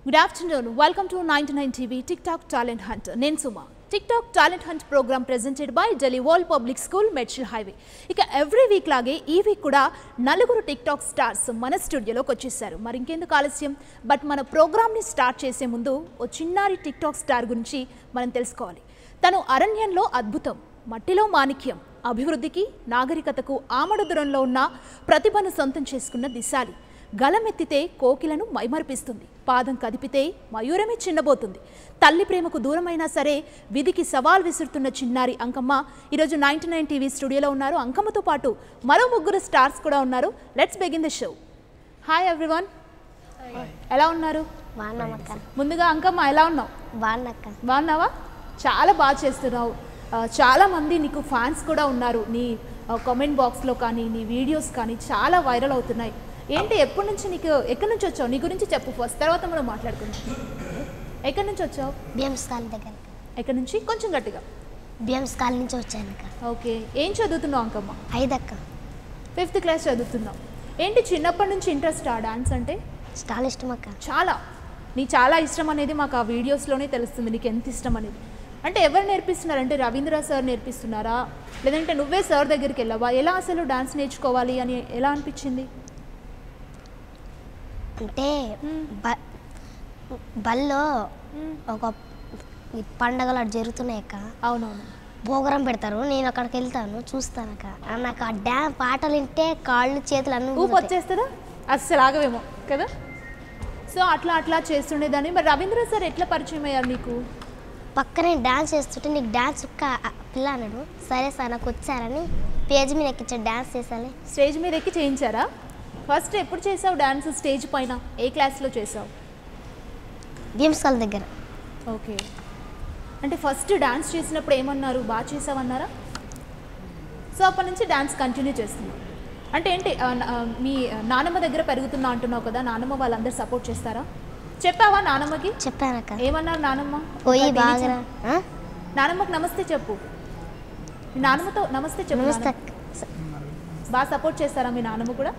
Good afternoon welcome to ninety nine TV TikTok talent hunt నేను Suma TikTok talent hunt program presented by Delhi world public school Medchal highway ఇక every week లాగే ఈ week కూడా నలుగురు tick talk stars మన స్టూడియోలోకి వచ్చేసారు మరి ఇంకెందుకు ఆలస్యం బట్ మన ప్రోగ్రామ్ని స్టార్ట్ చేసే ముందు ఓ చిన్నారి టిక్ టాక్ స్టార్ గురించి మనం తెలుసుకోవాలి తను అరణ్యంలో అద్భుతం మట్టిలో మాణిక్యం అభివృద్ధికి నాగరికతకు ఆమడ దూరంలో ఉన్న ప్రతిభను సొంతం చేసుకున్న దిశాలి గలమెత్తితే కోకిలను మైమరిపిస్తుంది పాదం కదిపితే మయూరమే చిన్నబోతుంది తల్లి ప్రేమకు దూరమైనా సరే విధికి సవాల్ విసురుతున్న చిన్నారి అంకమ్మ ఈరోజు నైన్టీ నైన్ టీవీ స్టూడియోలో ఉన్నారు అంకమ్మతో పాటు మరో ముగ్గురు స్టార్స్ కూడా ఉన్నారు let's begin the show hi everyone ఎలా ఉన్నారు బాగున్నామక్క ముందుగా అంకమ్మ ఎలా ఉన్నావు బాగున్నాక్క బాగున్నావా చాలా బాగా చేస్తున్నావు ఆ, చాలా మంది నీకు ఫ్యాన్స్ కూడా ఉన్నారు నీ కామెంట్ బాక్స్లో కానీ నీ వీడియోస్ కానీ చాలా వైరల్ అవుతున్నాయి ఏంటి ఎప్పటి నుంచి నీకు ఎక్కడి నుంచి వచ్చావు నీ గురించి చెప్పు ఫస్ట్ తర్వాత మనం మాట్లాడుకుందాం ఎక్కడి నుంచి వచ్చావు బిఎంస్ కాలనీ దగ్గర ఎక్కడి నుంచి కొంచెం గట్టిగా బిఎంస్ కాలనీ నుంచి వచ్చానక్క ఓకే ఏం చదువుతున్నావు అంకమ్మ ఐదక్క ఫిఫ్త్ క్లాస్ చదువుతున్నావు ఏంటి చిన్నప్పటి నుంచి ఇంట్రెస్ట్ ఆ డాన్స్ అంటే చాలా ఇష్టం అక్క చాలా నీ చాలా ఇష్టం అనేది మాకు ఆ వీడియోస్లోనే తెలుస్తుంది నీకు ఎంత ఇష్టం అనేది అంటే ఎవరు నేర్పిస్తున్నారు అంటే రవీంద్ర సార్ నేర్పిస్తున్నారా లేదంటే నువ్వే సార్ దగ్గరికి వెళ్ళావా ఎలా అసలు డాన్స్ నేర్చుకోవాలి అని ఎలా అనిపించింది అంటే బ బల్లో ఒక ఈ పండగలు అటు జరుగుతున్నాయి అక్క అవునవును భోగరం పెడతారు నేను అక్కడికి వెళ్తాను చూస్తానక్క ఆ నాకు ఆ డ్యా పాటలు వింటే కాళ్ళు చేతులు అన్నీ ఊపు ఊగుతాయి. వచ్చేస్తుందా అస్సలు ఆగవేమో కదా సో అట్లా అట్లా చేస్తుండేదాన్ని మరి రవీంద్ర సార్ ఎట్లా పరిచయం అయ్యారు నీకు పక్కనే డాన్స్ చేస్తుంటే నీకు డాన్స్ ఒక్క ఆ పిల్ల అన్నాడు సరే సార్ నాకు వచ్చారని పేజ్ మీద ఎక్కించాడు డాన్స్ చేసాలి స్టేజ్ మీద ఎక్కి చేయించారా ఫస్ట్ ఎప్పుడు చేసావు డాన్స్ స్టేజ్ పైన ఏ క్లాస్లో చేసావు బిఎంస్ కాలనీ దగ్గర ఓకే అంటే ఫస్ట్ డాన్స్ చేసినప్పుడు ఏమన్నారు బాగా చేసావన్నారా సో అప్పటి నుంచి డాన్స్ కంటిన్యూ చేస్తున్నావు అంటే ఏంటి ఆ, నా- ఆ, మీ నానమ్మ దగ్గర పెరుగుతున్నా అంటున్నావు కదా నానమ్మ వాళ్ళందరూ సపోర్ట్ చేస్తారా చెప్పావా నానమ్మకి చెప్పానక్క ఏమన్నారు నానమ్మ పోయి ఒక బాగా డీజే- ఆ? నానమ్మకి నమస్తే చెప్పు మీ నానమ్మతో నమస్తే చెప్పు నమస్తే నానమ్మ. అక్క. బాగా సపోర్ట్ చేస్తారా మీ నానమ్మ కూడా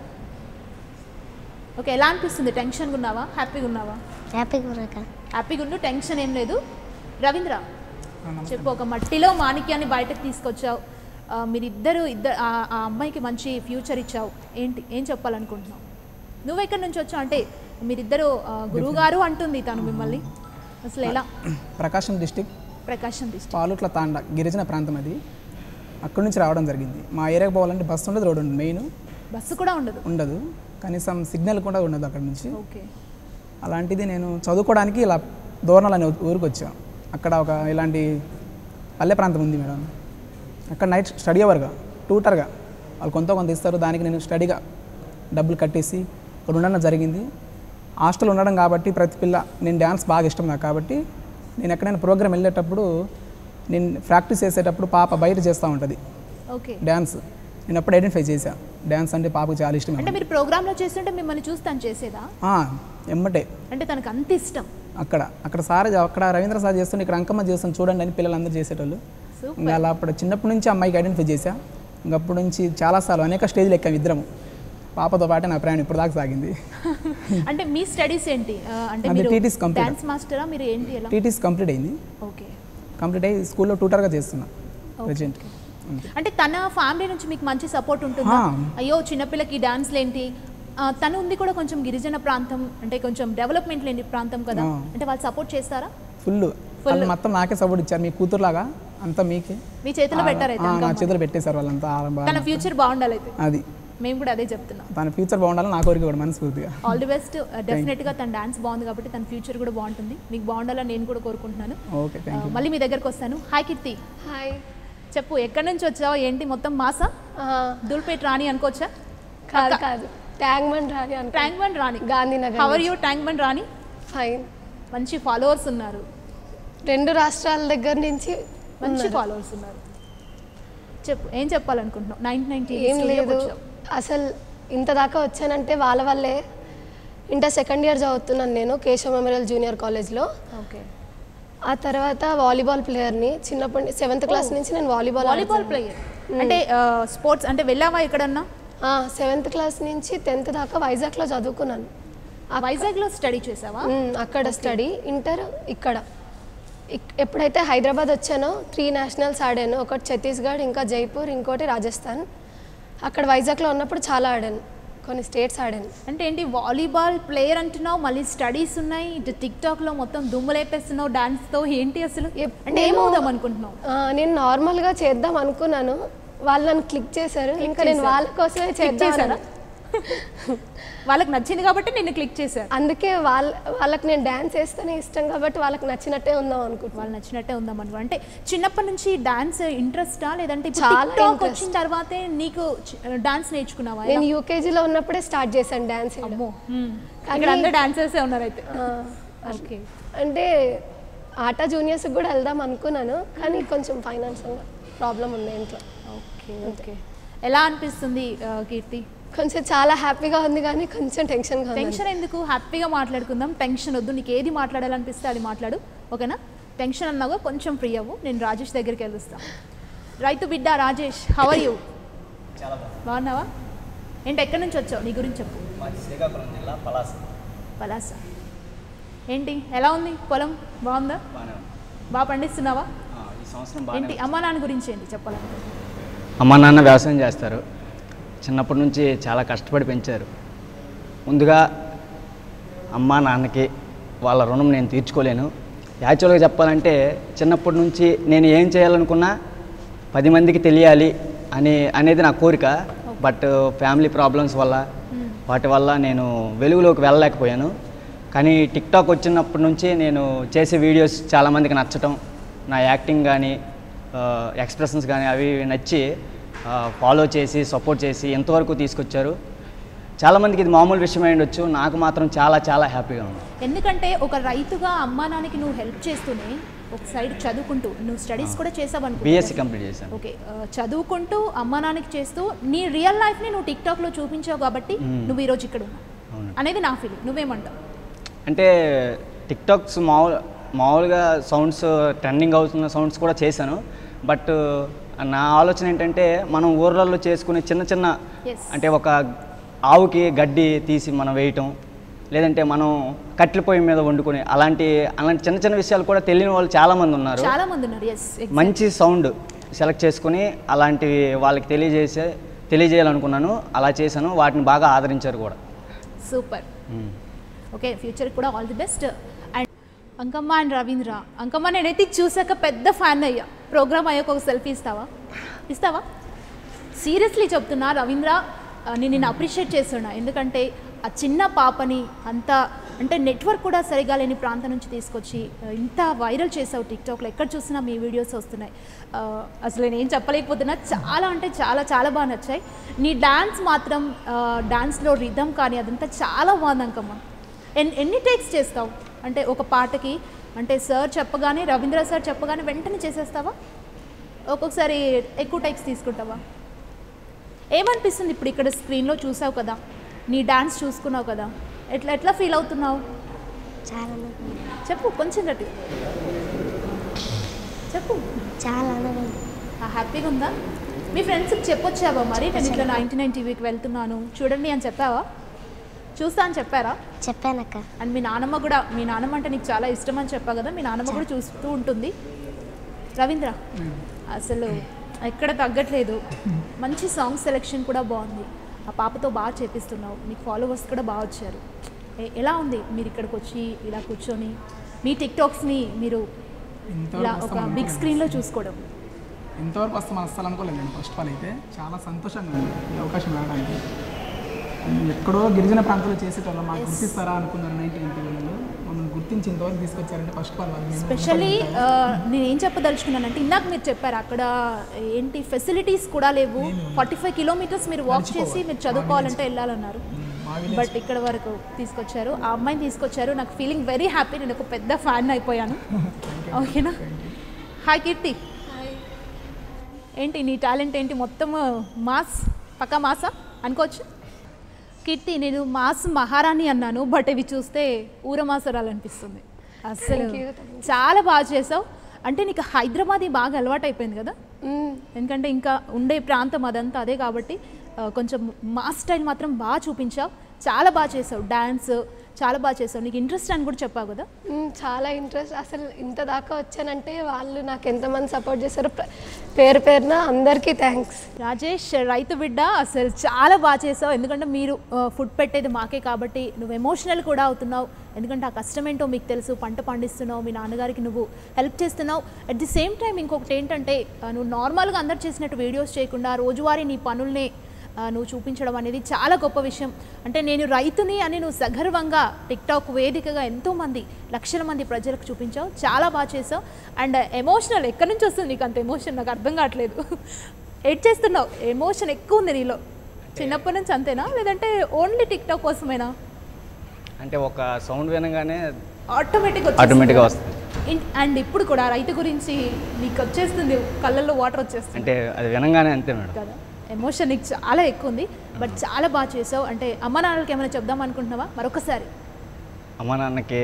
ఓకే ఎలా అనిపిస్తుంది టెన్షన్గా ఉన్నావా హ్యాపీగా ఉన్నావా హ్యాపీగా ఉన్నాక హ్యాపీగా ఉండు టెన్షన్ ఏం లేదు రవీంద్ర చెప్పు ఒక మట్టిలో మాణిక్యాన్ని బయటకు తీసుకొచ్చావు ఆ, మీరిద్దరు ఇద్దరు ఆ ఆ అమ్మాయికి మంచి ఫ్యూచర్ ఇచ్చావు ఏంటి ఏం చెప్పాలనుకుంటున్నావు నువ్వు ఎక్కడి నుంచి వచ్చావు అంటే మీరిద్దరు ఆ, గురువు గారు అంటుంది తను మిమ్మల్ని అసలు ఎలా ప్రకాశం డిస్టిక్ ప్రకాశం డిస్ట్రిక్ట్ పాలుట్ల తాండ గిరిజన ప్రాంతం అది అక్కడి నుంచి రావడం జరిగింది మా ఏరియాకి పోవాలంటే బస్సు ఉండదు రోడ్డు ఉండదు మెయిన్ బస్సు కూడా ఉండదు ఉండదు కనీసం సిగ్నల్ కూడా ఉండదు అక్కడ నుంచి ఓకే అలాంటిది నేను చదువుకోవడానికి ఇలా దూరణాలు అనే ఊరికి వచ్చాను అక్కడ ఒక ఇలాంటి పల్లె ప్రాంతం ఉంది మేడం అక్కడ నైట్ స్టడీ అవర్గా ట్యూటర్గా వాళ్ళు కొంత కొంత ఇస్తారు దానికి నేను స్టడీగా డబ్బులు కట్టేసి ఇక్కడ ఉండడం జరిగింది హాస్టల్ ఉండడం కాబట్టి ప్రతి పిల్ల నేను డ్యాన్స్ బాగా ఇష్టం నాకు కాబట్టి నేను ఎక్కడైనా ప్రోగ్రామ్ వెళ్ళేటప్పుడు నేను ప్రాక్టీస్ చేసేటప్పుడు పాప బయట చేస్తూ ఉంటుంది ఓకే డ్యాన్స్ నేను అప్పుడు ఐడెంటిఫై చేశాను డ్యాన్స్ అంటే పాపకు చాలా ఇష్టం అంటే మీరు ప్రోగ్రాంలో చేస్తుంటే మిమ్మల్ని చూసి తను చేసేదా ఆ, ఎమ్మటే అంటే తనకు అంత ఇష్టం అక్కడ అక్కడ సార్ అక్కడ రవీంద్ర సార్ చేస్తుండే ఇక్కడ అంకమ్మ చేస్తుంది చూడండి అని పిల్లలందరూ చేసేటోళ్ళు సూపర్ ఇంకా అలా అప్పుడు చిన్నప్పటి నుంచి అమ్మాయికి ఐడెంటిఫై చేశా ఇంకా అప్పటి నుంచి చాలాసార్లు అనేక స్టేజ్లు ఎక్కాము ఇద్దరము పాపతో పాటే నా ప్రయాణం ఇప్పుడు దాకా సాగింది అంటే మీ స్టడీస్ ఏంటి ఆ, అంటే అది మీరు TTs complete. డాన్స్ మాస్టరా మీరు ఏంటి ఎలా టీటీస్ కంప్లీట్ అయింది ఓకే కంప్లీట్ అయ్యి స్కూల్లో ట్యూటర్గా చేస్తున్నా ప్రజెంట్ అంటే తన ఫ్యామిలీ నుంచి మీకు మంచి సపోర్ట్ ఉంటుందా ఆ. అయ్యో చిన్నపిల్లకి డాన్స్లు ఏంటి ఆ, తను ఉంది కూడా కొంచెం గిరిజన ప్రాంతం అంటే కొంచెం డెవలప్మెంట్ లేని ప్రాంతం కదా ఆ. అంటే వాళ్ళు సపోర్ట్ చేస్తారా ఫుల్ వాళ్ళు మొత్తం నాకే సపోర్ట్ ఇచ్చారు మీ కూతురులాగా అంతా మీకే మీ చేతిలో పెట్టారైతే ఆ, నా అంకమ్మ. చేతులు పెట్టేశారు వాళ్ళంతా ఆ, బాగా. తన ఫ్యూచర్ బాగుండాలి అయితే అది మేము కూడా అదే చెప్తున్నాం తన ఫ్యూచర్ బాగుండాలని నా కోరిక కూడా మనస్ఫూర్తిగా ఆల్ ది బెస్ట్ డెఫినెట్గా తన డాన్స్ బాగుంది కాబట్టి తన ఫ్యూచర్ కూడా బాగుంటుంది మీకు బాగుండాలని నేను కూడా కోరుకుంటున్నాను ఓకే ఆ, థ్యాంక్ యూ మళ్ళీ మీ దగ్గరకు వస్తాను హాయ్ కీర్తి హాయ్ చెప్పు ఎక్కడి నుంచి వచ్చావు ఏంటి మొత్తం మాసా దూల్పేట్ రాణి అనుకోవచ్చా కాదు కాదు ట్యాంక్ బండ్ రాని అనుకో tank bund Rani Gandhinagar how are you tank bund Rani fine మంచి ఫాలోవర్స్ ఉన్నారు రెండు రాష్ట్రాల దగ్గర నుంచి మంచి ఉన్నారు. ఫాలోవర్స్ ఉన్నారు చెప్పు ఏం చెప్పాలనుకుంటున్నావు నైన్టీ నైన్టీ ఏం లేదు అసలు ఇంత దాకా వచ్చానంటే వాళ్ళ వల్లే ఇంటర్ సెకండ్ ఇయర్ చదువుతున్నాను నేను కేశవ మెమోరియల్ జూనియర్ కాలేజ్లో ఓకే ఆ తర్వాత వాలీబాల్ ప్లేయర్ని చిన్నప్పటి సెవెంత్ క్లాస్ నుంచి నేను వాలీబాల్ వాలీబాల్ ప్లేయర్ అంటే స్పోర్ట్స్ అంటే వెళ్ళావా ఎక్కడన్నా సెవెంత్ క్లాస్ నుంచి టెన్త్ దాకా వైజాగ్లో చదువుకున్నాను వైజాగ్లో స్టడీ చేసావా మ్మ్, అక్కడ స్టడీ ఇంటర్ ఇక్కడ ఇక్- ఎప్పుడైతే హైదరాబాద్ వచ్చానో త్రీ నేషనల్స్ ఆడాను ఒకటి ఛత్తీస్గఢ్ ఇంకా జైపూర్ ఇంకోటి రాజస్థాన్ అక్కడ వైజాగ్లో ఉన్నప్పుడు చాలా ఆడాను కొన్ని స్టేట్స్ ఆడాను అంటే ఏంటి వాలీబాల్ ప్లేయర్ అంటున్నావు మళ్ళీ స్టడీస్ ఉన్నాయి ఇటు టిక్ టాక్లో మొత్తం దుమ్ములేపేస్తున్నావు డాన్స్తో ఏంటి అసలు ఎప్- అంటే నేను- ఏమవుదాం అనుకుంటున్నావు ఆ, నేను నార్మల్గా చేద్దాం అనుకున్నాను వాళ్ళు నన్ను క్లిక్ చేశారు ఇంకా నేను చేశారు. వాళ్ళ కోసమే క్లిక్ చేద్దాం చేశారా వాళ్ళకి నచ్చింది కాబట్టి నిన్ను క్లిక్ చేశారు అందుకే వాళ్ళ వాళ్ళకి నేను డాన్స్ వేస్తేనే ఇష్టం కాబట్టి వాళ్ళకి నచ్చినట్టే ఉందాం అనుకుంటున్నాను వాళ్ళు నచ్చినట్టే ఉందాం అనుకో అంటే చిన్నప్పటి నుంచి డాన్స్ ఇంట్రెస్టా లేదంటే ఇప్పుడు చాలా TikTok interest. వచ్చిన తర్వాతే నీకు డాన్స్ నేర్చుకున్నావా నేను యూకేజీలో ఉన్నప్పుడే స్టార్ట్ చేశాను డాన్స్ అమ్మో హ్మ్. కానీ- ఇక్కడ అందరు డాన్సర్సే ఉన్నారు అయితే ఓకే అంటే ఆటా జూనియర్స్ కూడా వెళ్దాం అనుకున్నాను కానీ కొంచెం ఫైనాన్షియల్ ప్రాబ్లం ఉంది ఇంట్లో ఓకే ఓకే ఎలా అనిపిస్తుంది ఆ, కీర్తి కొంచెం చాలా హ్యాపీగా ఉంది కానీ కొంచెం టెన్షన్గా ఉంది టెన్షన్ ఎందుకు హ్యాపీగా మాట్లాడుకుందాం టెన్షన్ వద్దు నీకు ఏది మాట్లాడాలనిపిస్తే అది మాట్లాడు ఓకేనా టెన్షన్ అన్నాగా కొంచెం ఫ్రీ అవ్వు నేను రాజేష్ దగ్గరికి వెళ్తాను రైతు బిడ్డ రాజేష్ హవర్ యూ చాలా బాగుంది బాగున్నావా ఏంటి ఎక్కడి నుంచి వచ్చావు నీ గురించి చెప్పు మాది శ్రీకాకుళం జిల్లా పలాస పలాస ఏంటి ఎలా ఉంది పొలం బాగుందా బాగానే ఉంది బాగా పండిస్తున్నావా ఆ, ఈ సంవత్సరం బాగానే ఏంటి ఉంది. అమ్మా నాన్న గురించి ఏంటి చెప్పాలంటే అమ్మ నాన్న వ్యవసాయం చేస్తారు చిన్నప్పటి నుంచి చాలా కష్టపడి పెంచారు ముందుగా అమ్మ నాన్నకి వాళ్ళ రుణం నేను తీర్చుకోలేను యాక్చువల్గా చెప్పాలంటే చిన్నప్పటి నుంచి నేను ఏం చేయాలనుకున్నా పది మందికి తెలియాలి అని అనేది నా కోరిక బట్ ఫ్యామిలీ ప్రాబ్లమ్స్ వల్ల వాటి వల్ల నేను వెలుగులోకి వెళ్ళలేకపోయాను కానీ టిక్టాక్ వచ్చినప్పటి నుంచి నేను చేసే వీడియోస్ చాలామందికి నచ్చటం నా యాక్టింగ్ కానీ ఎక్స్ప్రెషన్స్ కానీ అవి ఇవి నచ్చి ఫాలో చేసి సపోర్ట్ చేసి ఎంతవరకు తీసుకొచ్చారు చాలామందికి ఇది మామూలు విషయం అయి ఉండొచ్చు నాకు మాత్రం చాలా చాలా హ్యాపీగా ఉంది ఎందుకంటే ఒక రైతుగా అమ్మా నాన్నకి నువ్వు హెల్ప్ చేస్తూనే ఒక సైడ్ చదువుకుంటూ నువ్వు స్టడీస్ కూడా చేసావు బీఎస్సీ కంప్లీట్ చేశాను ఓకే ఆ, చదువుకుంటూ అమ్మా నాన్నకి చేస్తూ నీ రియల్ లైఫ్ని నువ్వు టిక్ టాక్లో చూపించావు కాబట్టి మ్మ్. నువ్వు ఈరోజు ఇక్కడ ఉన్నావు అవును అనేది నా ఫీలింగ్ నువ్వేమంటావు అంటే టిక్టాక్స్ మామూలు మామూలుగా సౌండ్స్ ట్రెండింగ్ అవుతున్న సౌండ్స్ కూడా చేశాను బట్ నా ఆలోచన ఏంటంటే మనం ఊర్లలో చేసుకునే చిన్న చిన్న Yes. అంటే ఒక ఆవుకి గడ్డి తీసి మనం వేయటం లేదంటే మనం కట్టెల పొయ్యి మీద వండుకునే అలాంటి అలాంటి చిన్న చిన్న విషయాలు కూడా తెలియని వాళ్ళు చాలామంది ఉన్నారు చాలా మంది ఉన్నారు ఎస్ మంచి సౌండ్ సెలెక్ట్ చేసుకుని అలాంటివి వాళ్ళకి తెలియజేసే తెలియజేయాలనుకున్నాను అలా చేశాను వాటిని బాగా ఆదరించారు కూడా సూపర్ మ్మ్. ఓకే ఫ్యూచర్ కూడా all the best and Ankamma and Ravindra Ankamma నేనైతే ఇది చూసాక పెద్ద ఫ్యాన్ అయ్యా ప్రోగ్రామ్ అయ్యాక ఒక సెల్ఫీ ఇస్తావా ఇస్తావా సీరియస్లీ చెప్తున్నా రవీంద్ర ఆ, నేను నిన్ను అప్రిషియేట్ చేస్తున్నా ఎందుకంటే ఆ చిన్న పాపని అంత అంటే నెట్వర్క్ కూడా సరిగా లేని ప్రాంతం నుంచి తీసుకొచ్చి ఆ, ఇంత వైరల్ చేసావు టిక్టాక్లో ఎక్కడ చూసినా మీ వీడియోస్ వస్తున్నాయి ఆ, అసలు నేను ఏం చెప్పలేకపోతున్నా చాలా అంటే చాలా చాలా బాగా నచ్చాయి నీ డ్యాన్స్ మాత్రం డ్యాన్స్లో రిధమ్ కానీ అదంతా చాలా బాగుంది అంకమ్మ ఎన్ ఎన్ని టేక్స్ చేస్తావు అంటే ఒక పాటకి అంటే సార్ చెప్పగానే రవీంద్ర సార్ చెప్పగానే వెంటనే చేసేస్తావా ఒక్కొక్కసారి ఎక్కువ టైక్స్ తీసుకుంటావా ఏమనిపిస్తుంది ఇప్పుడు ఇక్కడ స్క్రీన్లో చూసావు కదా నీ డాన్స్ చూసుకున్నావు కదా ఎట్లా ఎట్లా ఫీల్ అవుతున్నావు చాలా ఆనందంగా ఉంది. చెప్పు కొంచెం గట్టి చెప్పు చాలా ఆనందంగా ఉంది. ఆ, హ్యాపీగా ఉందా మీ ఫ్రెండ్స్కి చెప్పొచ్చావా మరి నేను ఇట్లా నైంటీ నైన్ టీవీకి వెళ్తున్నాను చూడండి అని చెప్పావా చూస్తా అని చెప్పారా చెప్పానక్క అండ్ మీ నానమ్మ కూడా మీ నానమ్మ అంటే నీకు చాలా ఇష్టం అని చెప్పా కదా మీ నానమ్మ కూడా చూస్తూ ఉంటుంది రవీంద్ర అసలు ఎక్కడ తగ్గట్లేదు మంచి సాంగ్ సెలెక్షన్ కూడా బాగుంది ఆ పాపతో బాగా చేపిస్తున్నావు మీకు ఫాలోవర్స్ కూడా బాగా వచ్చారు ఎ- ఎలా ఉంది మీరు ఇక్కడికి వచ్చి ఇలా కూర్చొని మీ టిక్టాక్స్ని మీరు ఇంతవరకు ఇలా ఒక వస్తాం బిగ్ అనుకోలేదు. స్క్రీన్లో చూసుకోవడం ఇంతవరకు వస్తాం అస్సలు అనుకోలేదు నేను ఫస్ట్ ఆఫ్ ఆల్ అయితే చాలా సంతోషంగా ఉంది ఈ అవకాశం రావడానికి అండ్ ఎక్కడో గిరిజన ప్రాంతాల్లో చేసేటోళ్ళం మాకు గుర్తిస్తారా అనుకున్నారు నైన్టీ నైన్టీ వాళ్ళు మమ్మల్ని గుర్తించి ఇంతవరకు తీసుకొచ్చారంటే ఫస్ట్ ఆఫ్ ఆల్ వాళ్ళు మేము స్పెషల్లీ నేను ఏం చెప్పదలుచుకున్నానంటే ఇందాక మీరు చెప్పారు అక్కడ ఏంటి ఫెసిలిటీస్ కూడా లేవు ఫార్టీ ఫైవ్ కిలోమీటర్స్ మీరు వాక్ చేసి నడిచిపోవాలి. మీరు చదువుకోవాలంటే వెళ్ళాలన్నారు మా village- బట్ ఇక్కడ వరకు తీసుకొచ్చారు ఆ అమ్మాయిని తీసుకొచ్చారు నాకు ఫీలింగ్ వెరీ హ్యాపీ నేను ఒక పెద్ద ఫ్యాన్ అయిపోయాను ఓకేనా హాయ్ కీర్తి ఏంటి నీ టాలెంట్ ఏంటి మొత్తం మాస్ పక్కా మాసా అనుకోవచ్చు కీర్తి నేను మాస్ మహారాణి అన్నాను బట్ ఇవి చూస్తే ఊరమాసరాలు అనిపిస్తుంది అసలు Thank you, thank you. చాలా బాగా చేసావు అంటే నీకు హైదరాబాద్ బాగా అలవాటు అయిపోయింది కదా మ్మ్. ఎందుకంటే ఇంకా ఉండే ప్రాంతం అదంతా అదే కాబట్టి ఆ, కొంచెం మాస్ స్టైల్ మాత్రం బాగా చూపించావు చాలా బాగా చేసావు డ్యాన్స్ చాలా బాగా చేసావు నీకు ఇంట్రెస్ట్ అని కూడా చెప్పావు కదా మ్మ్, చాలా ఇంట్రెస్ట్ అసలు ఇంత దాకా వచ్చానంటే వాళ్ళు నాకు ఎంతమంది సపోర్ట్ చేశారో ప్ర- పేరు పేరున అందరికీ థ్యాంక్స్ రాజేష్ రైతు బిడ్డ అసలు చాలా బాగా చేసావు ఎందుకంటే మీరు ఫుడ్ పెట్టేది మాకే కాబట్టి నువ్వు ఎమోషనల్ కూడా అవుతున్నావు ఎందుకంటే ఆ కష్టం ఏంటో మీకు తెలుసు పంట పండిస్తున్నావు మీ నాన్నగారికి నువ్వు హెల్ప్ చేస్తున్నావు అట్ ది సేమ్ టైం ఇంకొకటి ఏంటంటే ఆ, నువ్వు నార్మల్గా అందరు చేసినట్టు వీడియోస్ చేయకుండా రోజువారీ నీ పనుల్ని ఆ, నువ్వు చూపించడం అనేది చాలా గొప్ప విషయం అంటే నేను రైతుని అని నువ్వు సగర్వంగా టిక్టాక్ వేదికగా ఎంతోమంది లక్షల మంది ప్రజలకు చూపించావు చాలా బాగా చేసావు అండ్ ఎమోషనల్ ఎక్కడి నుంచి వస్తుంది నీకు అంత ఎమోషన్ నాకు అర్థం కావట్లేదు ఎడ్ చేస్తున్నావు ఎమోషన్ ఎక్కువ ఉంది నీలో చిన్నప్పటి నుంచి అంతేనా లేదంటే ఓన్లీ టిక్టాక్ కోసమేనా అంటే ఒక సౌండ్ వినగానే ఆటోమేటిక్ ఆటోమేటిక్గా వస్తుంది అండ్ ఇప్పుడు కూడా రైతు గురించి నీకు వచ్చేస్తుంది కళ్ళల్లో వాటర్ వచ్చేస్తుంది అంటే అది వినగానే అంతే మేడం కదా ఎమోషన్ నీకు చాలా ఎక్కువ ఉంది బట్ చాలా బాగా చేసావు అంటే అమ్మ నాన్నలకి ఏమైనా చెప్దాం అనుకుంటున్నావా మరొకసారి అమ్మ నాన్నకి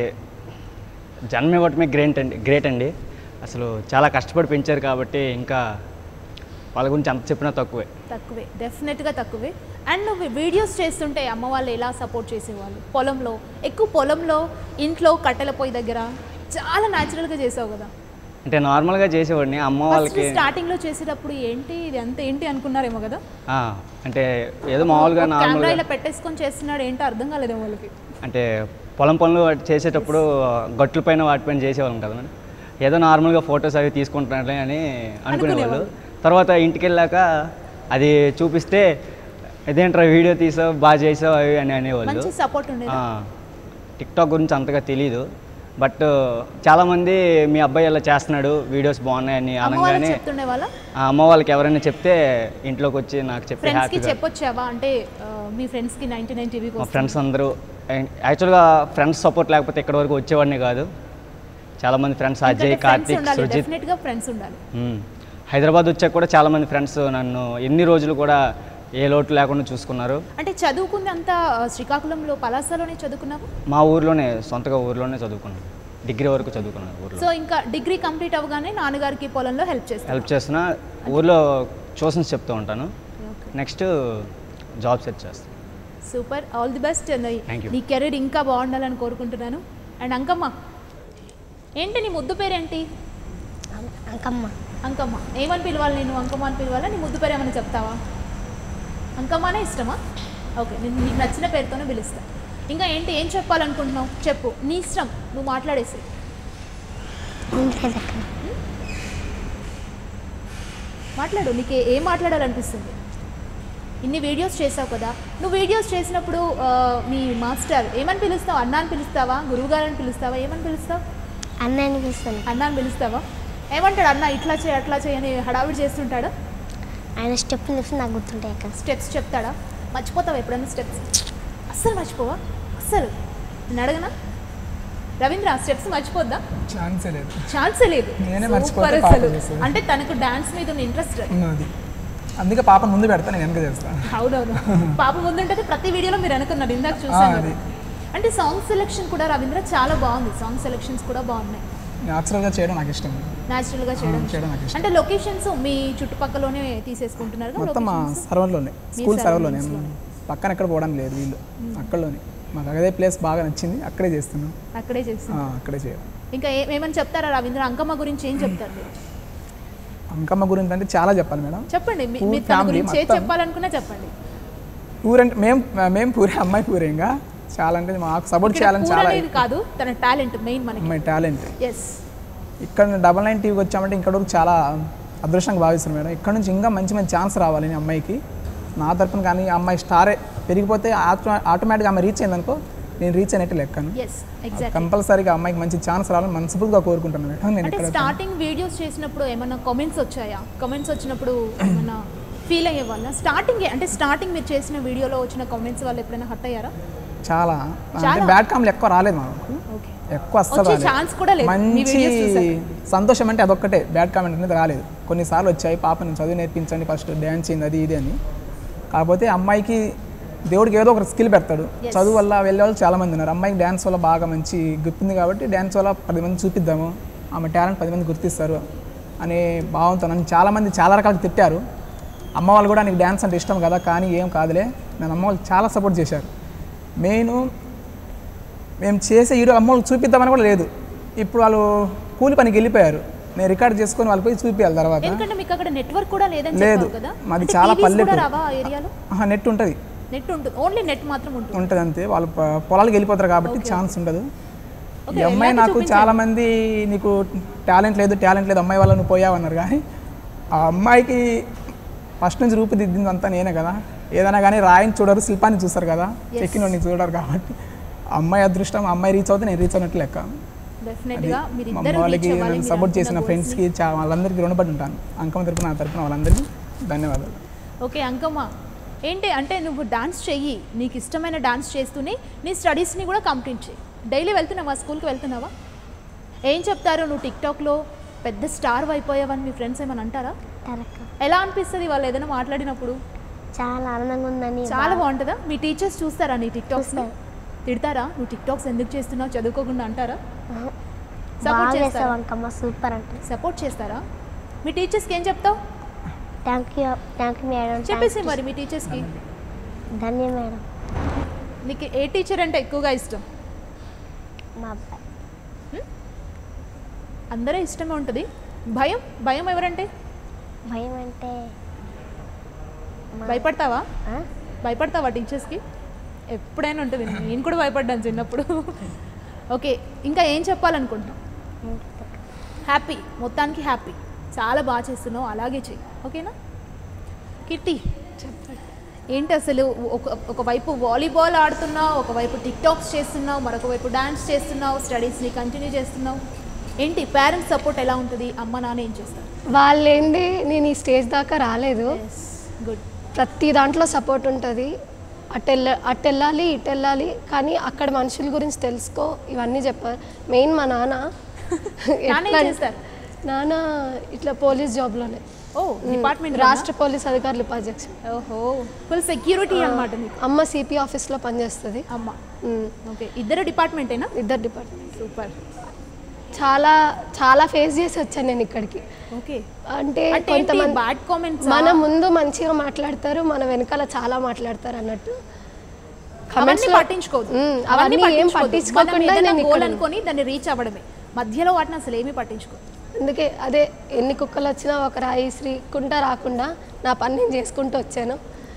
జన్మ ఇవ్వటమే గ్రేట్ అండి గ్రేట్ అండి అసలు చాలా కష్టపడి పెంచారు కాబట్టి ఇంకా వాళ్ళ గురించి అంత చెప్పినా తక్కువే తక్కువే డెఫినెట్గా తక్కువే అండ్ నువ్వు వీడియోస్ చేస్తుంటే అమ్మ వాళ్ళు ఎలా సపోర్ట్ చేసేవాళ్ళు పొలంలో ఎక్కువ పొలంలో ఇంట్లో కట్టెల పొయ్యి దగ్గర చాలా న్యాచురల్గా చేసావు కదా అంటే నార్మల్గా చేసేవాడిని అమ్మ ఫస్ట్ వాళ్ళకి స్టార్టింగ్లో చేసేటప్పుడు ఏంటి ఇది అంత ఏంటి అనుకున్నారేమో కదా ఆ, అంటే ఏదో మామూలుగా కెమెరా నార్మల్గా ఇలా పెట్టేసుకొని చేస్తున్నాడు ఏంటో అర్థం కాలేదేమో వాళ్ళకి అంటే పొలం పనులు వాటి చేసేటప్పుడు గట్ల పైన వాటిపైన చేసేవాళ్ళం కదా మేడం ఏదో నార్మల్గా ఫొటోస్ అవి తీసుకుంటున్నారులే అని అనుకునేవాళ్ళు తర్వాత ఇంటికి వెళ్ళాక అది చూపిస్తే ఇదేంట్రా వీడియో తీసావు బాగా చేసావు అవి అని అనేవాళ్ళు మంచి సపోర్ట్ ఉండేది ఆ, టిక్టాక్ గురించి అంతగా తెలీదు బట్ చాలామంది మీ అబ్బాయి ఇలా చేస్తున్నాడు వీడియోస్ బాగున్నాయని అమ్మ వాళ్ళు అనగానే చెప్తుండే వాళ్ళ ఆ అమ్మ వాళ్ళకి ఎవరైనా చెప్తే ఇంట్లోకి వచ్చి నాకు చెప్తే ఫ్రెండ్స్ కి హ్యాపీగా చెప్పొచ్చావా అంటే ఆ, మీ ఫ్రెండ్స్ కి నైన్టీ నైన్ టీవీ మా ఫ్రెండ్స్ అందరూ యాక్చువల్గా ఫ్రెండ్స్ సపోర్ట్ లేకపోతే ఇక్కడి వరకు వచ్చేవాడిని కాదు చాలామంది ఫ్రెండ్స్ అజయ్ కార్తిక్ ఉండాలి సుజిత్ డెఫినెట్ గా ఫ్రెండ్స్ ఉండాలి మ్మ్. హైదరాబాద్ వచ్చాక కూడా చాలామంది ఫ్రెండ్స్ నన్ను ఎన్ని రోజులు కూడా ఏ లోటు లేకుండా చూసుకున్నారు అంటే చదువుకుంది అంతా ఆ, శ్రీకాకుళంలో పలాసలోనే చదువుకున్నావు మా ఊర్లోనే సొంతగా ఊర్లోనే చదువుకున్నాను డిగ్రీ వరకు చదువుకున్నాను ఊర్లో సో ఇంకా డిగ్రీ కంప్లీట్ అవ్వగానే నాన్నగారికి పొలంలో హెల్ప్ చేస్తాను హెల్ప్ చేస్తున్నా ఊర్లో ట్యూషన్స్ చెప్తూ ఉంటాను నెక్స్ట్ జాబ్ సెర్చ్ చేస్తాను super all the best Thank you. నీ కెరీర్ ఇంకా బాగుండాలని కోరుకుంటున్నాను అండ్ అంకమ్మ ఏంటి నీ ముద్దు పేరేంటి అంకమ్మ అంకమ్మ ఏమని పిలవాలి నేను అంకమ్మ అని పిలవాలా నీ ముద్దు పేరు ఏమైనా చెప్తావా అంకమ్మనే ఇష్టమా ఓకే నేను నీకు నచ్చిన పేరుతోనే పిలుస్తా ఇంకా ఏంటి ఏం చెప్పాలనుకుంటున్నావు చెప్పు నీ ఇష్టం నువ్వు మాట్లాడేసి ఇంట్లేదక్క మాట్లాడు నీకు ఏ- ఏం మాట్లాడాలనిపిస్తుంది ఇన్ని వీడియోస్ చేసావు కదా నువ్వు వీడియోస్ చేసినప్పుడు ఆ, మీ మాస్టర్ ఏమని పిలుస్తావు అన్న అని పిలుస్తావా గురువుగారు అని పిలుస్తావా ఏమని పిలుస్తావు అన్న అనిపిస్తాను అన్న అని పిలుస్తావా ఏమంటాడు అన్న ఇట్లా చేయి అట్లా చేయని హడావిడి చేస్తుంటాడా ఆయన స్టెప్ లిప్స్ నాకు గుర్తుంటాయి అక్క స్టెప్స్ చెప్తాడా మర్చిపోతావా ఎప్పుడైనా స్టెప్స్ అస్సలు మర్చిపోవా అస్సలు నేను అడగనా రవీంద్ర స్టెప్స్ మర్చిపోద్దా ఛాన్సే లేదు ఛాన్సే లేదు నేనే Super మర్చిపోతే అసలు పాపం చేస్తుంది. అంటే తనకు డాన్స్ మీద ఉన్న ఇంట్రెస్ట్ ఉన్నది అందుకే పాప ముందు పెడతా నేను వెనక చేస్తాను అవునవును పాప ముందుంటే ప్రతి వీడియోలో మీరు అనుకున్నారు ఇందాక చూసాను ఆ, కదా. అది. అంటే సాంగ్ సెలెక్షన్ కూడా రవీంద్ర చాలా బాగుంది సాంగ్ సెలెక్షన్స్ కూడా బాగున్నాయి న్యాచురల్గా చేయడం నాకు ఇష్టం న్యాచురల్ గా చేయడం ఆ, చేయడం నాకు ఇష్టం. అంటే లొకేషన్స్ మీ చుట్టుపక్కలనే తీసేసుకుంటున్నారు కదా మొత్తం మా locations? సర్వర్లోనే స్కూల్ సర్వర్లోనే surroundings పక్కన ఎక్కడ పోవడానికి లేదు వీళ్ళు అక్కడలోనే మాకు అదే ప్లేస్ బాగా నచ్చింది అక్కడే చేస్తున్నాం అక్కడే చేస్తుంది ఆ, అక్కడే చేయాలి ఇంకా ఏ- ఏమని చెప్తారా రవీంద్ర అంకమ్మ గురించి ఏం చెప్తారు మీరు అంకమ్మ గురించి అంటే చాలా చెప్పాలి మేడం చెప్పండి మీ- Full మీరు తన family గురించి ఏం మొత్తం. చెప్పాలనుకున్నా చెప్పండి పూర్ అంటే మేము మేము పూరే అమ్మాయి పూరే ఇంకా చాలా అంటే మాకు సపోర్ట్ ఇక్కడ చేయాలని పూర్ చాలా అనేది కాదు తన టాలెంట్ మెయిన్ మనకి అమ్మాయి టాలెంట్ ఎస్ ఇక్కడ డబల్ నైన్ టీవీకి వచ్చామంటే ఇక్కడ వరకు చాలా అదృష్టంగా భావిస్తున్నాను మేడం ఇక్కడ నుంచి ఇంకా మంచి మంచి ఛాన్స్ రావాలి ఈ అమ్మాయికి నా తరపున కానీ ఆ అమ్మాయి స్టారే పెరిగిపోతే ఆటో ఆటోమేటిక్గా ఆమె రీచ్ అయిందనుకో నేను రీచ్ అయినట్టు లెక్కను ఎస్ ఎగ్జాక్ట్ కంపల్సరీగా అమ్మాయికి మంచి ఛాన్స్ రావాలని మనస్ఫూర్తిగా కోరుకుంటాను మేడం నేను అంటే ఇక్కడ స్టార్టింగ్ వీడియోస్ చేసినప్పుడు ఏమన్నా కామెంట్స్ వచ్చాయా కామెంట్స్ వచ్చినప్పుడు ఏమన్నా ఫీల్ అయ్యే వాళ్ళ స్టార్టింగ్ అంటే స్టార్టింగ్ మీరు చేసిన వీడియోలో వచ్చిన కామెంట్స్ వాళ్ళు ఎప్పుడైనా హట్ అయ్యారా చాలా అంటే చాలా? బ్యాడ్ కామ్లు ఎక్కువ రాలేదు మాకు ఓకే ఎక్కువ అస్సలు వచ్చే రాలేదు. ఛాన్స్ కూడా లేదు మీ మంచి వీడియోస్ చూసాక సంతోషం అంటే అదొక్కటే బ్యాడ్ కామెంట్ అనేది రాలేదు కొన్నిసార్లు వచ్చాయి పాపని చదువు నేర్పించండి ఫస్ట్ డ్యాన్స్ అయింది అది ఇది అని కాకపోతే అమ్మాయికి దేవుడికి ఏదో ఒక స్కిల్ పెడతాడు Yes. చదువు వల్ల వెళ్ళే వాళ్ళు చాలా మంది ఉన్నారు అమ్మాయికి డ్యాన్స్ వల్ల బాగా మంచి గుర్తుంది కాబట్టి డ్యాన్స్ వల్ల పది మంది చూపిద్దాము ఆమె టాలెంట్ పది మంది గుర్తిస్తారు అనే భావంతో నన్ను చాలామంది చాలా రకాలుగా తిట్టారు అమ్మ వాళ్ళు కూడా నీకు డ్యాన్స్ అంటే ఇష్టం కదా కానీ ఏం కాదులే నన్ను అమ్మ వాళ్ళు చాలా సపోర్ట్ చేశారు మెయిన్ మేము చేసే వీడియో అమ్మోళ్ళకి చూపిద్దామని కూడా లేదు ఇప్పుడు వాళ్ళు కూలి పనికి వెళ్ళిపోయారు నేను రికార్డ్ చేసుకొని వాళ్ళకి పోయి చూపించాలి తర్వాత ఎందుకంటే మీకు అక్కడ నెట్వర్క్ కూడా లేదని లేదు. చెప్పారు కదా మాది అంటే చాలా TVs కూడా పల్లెటూరు. రావా ఆ ఏరియాలో ఆహా, నెట్ ఉంటుంది నెట్ ఉంటుంది ఓన్లీ నెట్ మాత్రం ఉంటుంది ఉంటుంది అంతే వాళ్ళు ప- పొలాలకు వెళ్ళిపోతారు కాబట్టి ఛాన్స్ ఉండదు Okay, ఈ అమ్మాయి వెళ్ళాక నాకు చూపించండి. చాలా మంది నీకు టాలెంట్ లేదు టాలెంట్ లేదు అమ్మాయి వల్ల నువ్వు పోయావు అన్నారు కానీ ఆ అమ్మాయికి ఫస్ట్ నుంచి రూపుదిద్దింది అంతా నేనే కదా ఏదైనా కానీ రాయిని చూడరు శిల్పాన్ని చూస్తారు కదా చెక్కినోడిని చూడరు కాబట్టి ఆ అమ్మాయి అదృష్టం ఆ అమ్మాయి రీచ్ అవుతే నేను రీచ్ అయినట్లు లెక్క డెఫినెట్ అది గా మీరు మా ఇద్దరు అమ్మ వాళ్ళకి reach అవ్వాలి, నన్ను మీరు సపోర్ట్ అనుకున్న చేసిన goals ఫ్రెండ్స్కి ని. చా వాళ్ళందరికీ రుణపడి ఉంటాను అంకమ్మ తరపున నా తరపున వాళ్ళందరికీ ధన్యవాదాలు ఓకే అంకమ్మ ఏంటి అంటే నువ్వు డాన్స్ చెయ్యి నీకు ఇష్టమైన డాన్స్ చేస్తూనే నీ స్టడీస్ని కూడా కంప్లీట్ చేయి డైలీ వెళ్తున్నావా స్కూల్కి వెళ్తున్నావా ఏం చెప్తారు నువ్వు టిక్టాక్లో పెద్ద స్టార్ అయిపోయావని మీ ఫ్రెండ్స్ ఏమైనా అంటారా టరక ఎలా అనిపిస్తుంది వాళ్ళు ఏదైనా మాట్లాడినప్పుడు చాలా ఆనందంగా ఉందని చాలా బాగా- బాగుంటుందా మీ టీచర్స్ చూస్తారా నీ టిక్టాక్స్ చూస్తారు. తిడతారా నువ్వు టిక్టాక్స్ ఎందుకు చేస్తున్నావు చదువుకోకుండా అంటారా ఆహా. Support బాగా చేస్తారా? వేసావు అంకమ్మ సూపర్ అంటే సపోర్ట్ చేస్తారా మీ టీచర్స్కి ఏం చెప్తావు thank you thank you madam చెప్పేసి మరి మీ టీచర్స్కి ధన్య మేడం నీకు ఏ టీచర్ అంటే ఎక్కువగా ఇష్టం మా అబ్బాయి అందరూ ఇష్టమే ఉంటుంది భయం భయం ఎవరంటే భయం అంటే మా- భయపడతావా ఆ? భయపడతావా టీచర్స్కి ఎప్పుడైనా ఉంటుంది నేను కూడా భయపడ్డాను చిన్నప్పుడు ఓకే ఇంకా ఏం చెప్పాలనుకుంటున్నావు హ్యాపీ మొత్తానికి హ్యాపీ చాలా బాగా చేస్తున్నావు అలాగే చెయ్యి ఓకేనా కిట్టి చెప్పండి ఏంటి అసలు ఒక ఒకవైపు వాలీబాల్ ఆడుతున్నావు ఒకవైపు టిక్ టాక్స్ చేస్తున్నావు మరొక వైపు డాన్స్ చేస్తున్నావు స్టడీస్ని కంటిన్యూ చేస్తున్నావు ఏంటి పేరెంట్స్ సపోర్ట్ ఎలా ఉంటుంది అమ్మ నాన్న ఏం చేస్తారు వాళ్ళు ఏంటి నేను ఈ స్టేజ్ దాకా రాలేదు గుడ్ ప్రతి దాంట్లో సపోర్ట్ ఉంటుంది అటు వెళ్ళ అటు వెళ్ళాలి ఇటు వెళ్ళాలి కానీ అక్కడ మనుషుల గురించి తెలుసుకో ఇవన్నీ చెప్పారు మెయిన్ మా నాన్న నాన్న ఏం ఎట్లా- చేస్తారు? నాన్న ఇట్లా పోలీస్ జాబ్లోనే ఓ డిపార్ట్మెంట్ రాష్ట్ర పోలీస్ అధికారులు ఉపాధ్యక్షుడు ఓహో ఫుల్ సెక్యూరిటీ అన్నమాట మీకు అమ్మ సిపి ఆఫీస్లో పనిచేస్తుంది అమ్మ ఉమ్, ఓకే ఇద్దరు డిపార్ట్మెంటేనా ఇద్దరు డిపార్ట్మెంట్ సూపర్ చాలా చాలా ఫేస్ చేసి వచ్చాను నేను ఇక్కడికి ఓకే అంటే అంటే కొంతమంది బ్యాడ్ కామెంట్స్ మన ముందు మంచిగా మాట్లాడతారు మన వెనకాల చాలా మాట్లాడతారు అన్నట్టు అవన్నీ Comments లో- పట్టించుకోవద్దు మ్మ్, అవన్నీ ఏం పట్టించుకోకుండా నేను ఇక్కడ అనుకొని దాన్ని రీచ్ అవ్వడమే మధ్యలో వాటిని అసలు ఏమీ పట్టించుకో అందుకే అదే ఎన్ని కుక్కలు వచ్చినా ఒక రాయి శ్రీకుంటా రాకుండా నా పని నేను చేసుకుంటూ వచ్చాను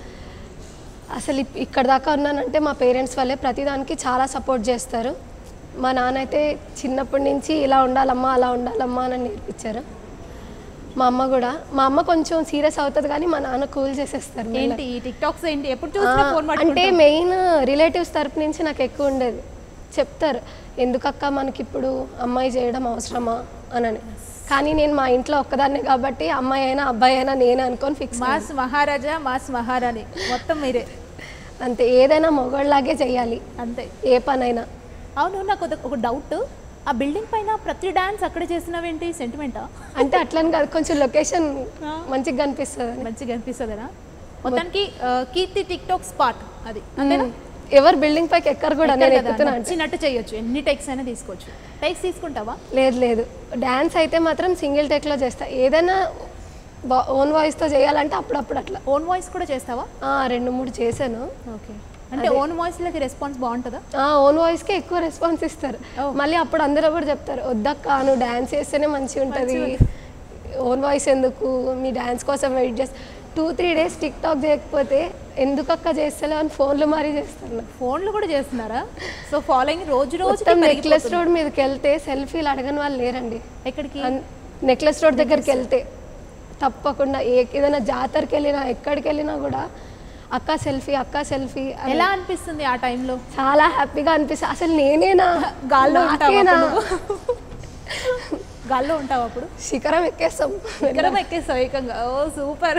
అసలు ఇప్- ఇక్కడ దాకా ఉన్నానంటే మా పేరెంట్స్ వల్లే ప్రతిదానికి చాలా సపోర్ట్ చేస్తారు మా నాన్న అయితే చిన్నప్పటి నుంచి ఇలా ఉండాలమ్మా అలా ఉండాలమ్మా అని నేర్పించారు మా అమ్మ కూడా మా అమ్మ కొంచెం సీరియస్ అవుతుంది కానీ మా నాన్న కూల్ చేసేస్తారు మెల్లగా. ఏంటి ఈ టిక్ టాక్స్ ఏంటి ఎప్పుడు చూసినా ఆ, ఫోన్ అంటే మెయిన్ రిలేటివ్స్ తరపు నుంచి నాకు ఎక్కువ ఉండేది చెప్తారు ఎందుకక్క మనకి ఇప్పుడు అమ్మాయి చేయడం అవసరమా అనని కానీ నేను మా ఇంట్లో ఒక్కదాన్నే కాబట్టి అమ్మాయి అయినా అబ్బాయి అయినా నేనే అనుకొని ఫిక్స్ మాస్ మహారాజా మాస్ మహారాణి మొత్తం మీరే అంతే ఏదైనా మొగోళ్ళలాగే చేయాలి అంతే ఏ పనైనా అవును నాకు ఒక- ఒక డౌట్ ఆ బిల్డింగ్ పైన ప్రతి డాన్స్ అక్కడ చేసినవేంటి సెంటిమెంటా అంటే అట్లని కాదు కొంచెం లొకేషన్ మంచిగా కనిపిస్తుంది మంచిగా అనిపిస్తుందనా మొత్తానికి ఆ, కీర్తి టిక్ టాక్ స్పాట్ అది అంతేనా ఎవరు బిల్డింగ్ పైకి ఎక్కరు కూడా నేను ఎక్కడ కదా, ఎక్కుతున్నా అంటే నచ్చినట్టు చేయొచ్చు ఎన్ని టెక్స్ అయినా తీసుకోవచ్చు టెక్స్ తీసుకుంటావా లేదు లేదు డ్యాన్స్ అయితే మాత్రం సింగిల్ టేక్లో చేస్తా ఏదైనా ఓన్ వాయిస్తో చేయాలంటే అప్పుడప్పుడు అట్లా ఓన్ వాయిస్ కూడా చేస్తావా ఆ, రెండు మూడు చేశాను ఓకే అంటే ఓన్ వాయిస్లకి రెస్పాన్స్ బాగుంటుందా ఓన్ వాయిస్కే ఎక్కువ రెస్పాన్స్ ఇస్తారు మళ్ళీ అప్పుడు అందరూ కూడా చెప్తారు వద్దక్క నువ్వు డ్యాన్స్ చేస్తేనే మంచిగా ఉంటుంది ఓన్ వాయిస్ ఎందుకు మీ డ్యాన్స్ కోసం వెయిట్ చేస్తా two three days TikTok చేయకపోతే ఎందుకక్క చేస్తలేవు అని ఫోన్లు మరీ చేస్తారు నాకు. ఫోన్లు కూడా చేస్తున్నారా సో ఫాలోయింగ్ రోజు రోజు మొత్తం నెక్లెస్ రోడ్ మీదకి వెళ్తే సెల్ఫీలు అడగని వాళ్ళు లేరండి ఎక్కడికి నెక్లెస్ రోడ్ దగ్గరికి వెళ్తే తప్పకుండా ఏ ఏదైనా జాతరకి వెళ్ళినా ఎక్కడికి వెళ్ళినా కూడా అక్క సెల్ఫీ అక్క సెల్ఫీ ఎలా అనిపిస్తుంది ఆ టైంలో చాలా హ్యాపీగా అనిపిస్తుంది అసలు నేనేనా గాల్లో ఉంటావా నాకేనా? అప్పుడు గాల్లో ఉంటావు అప్పుడు శిఖరం ఎక్కేస్తాం విక్రమ్ ఎక్కేస్తావు ఏకంగా ఓ సూపర్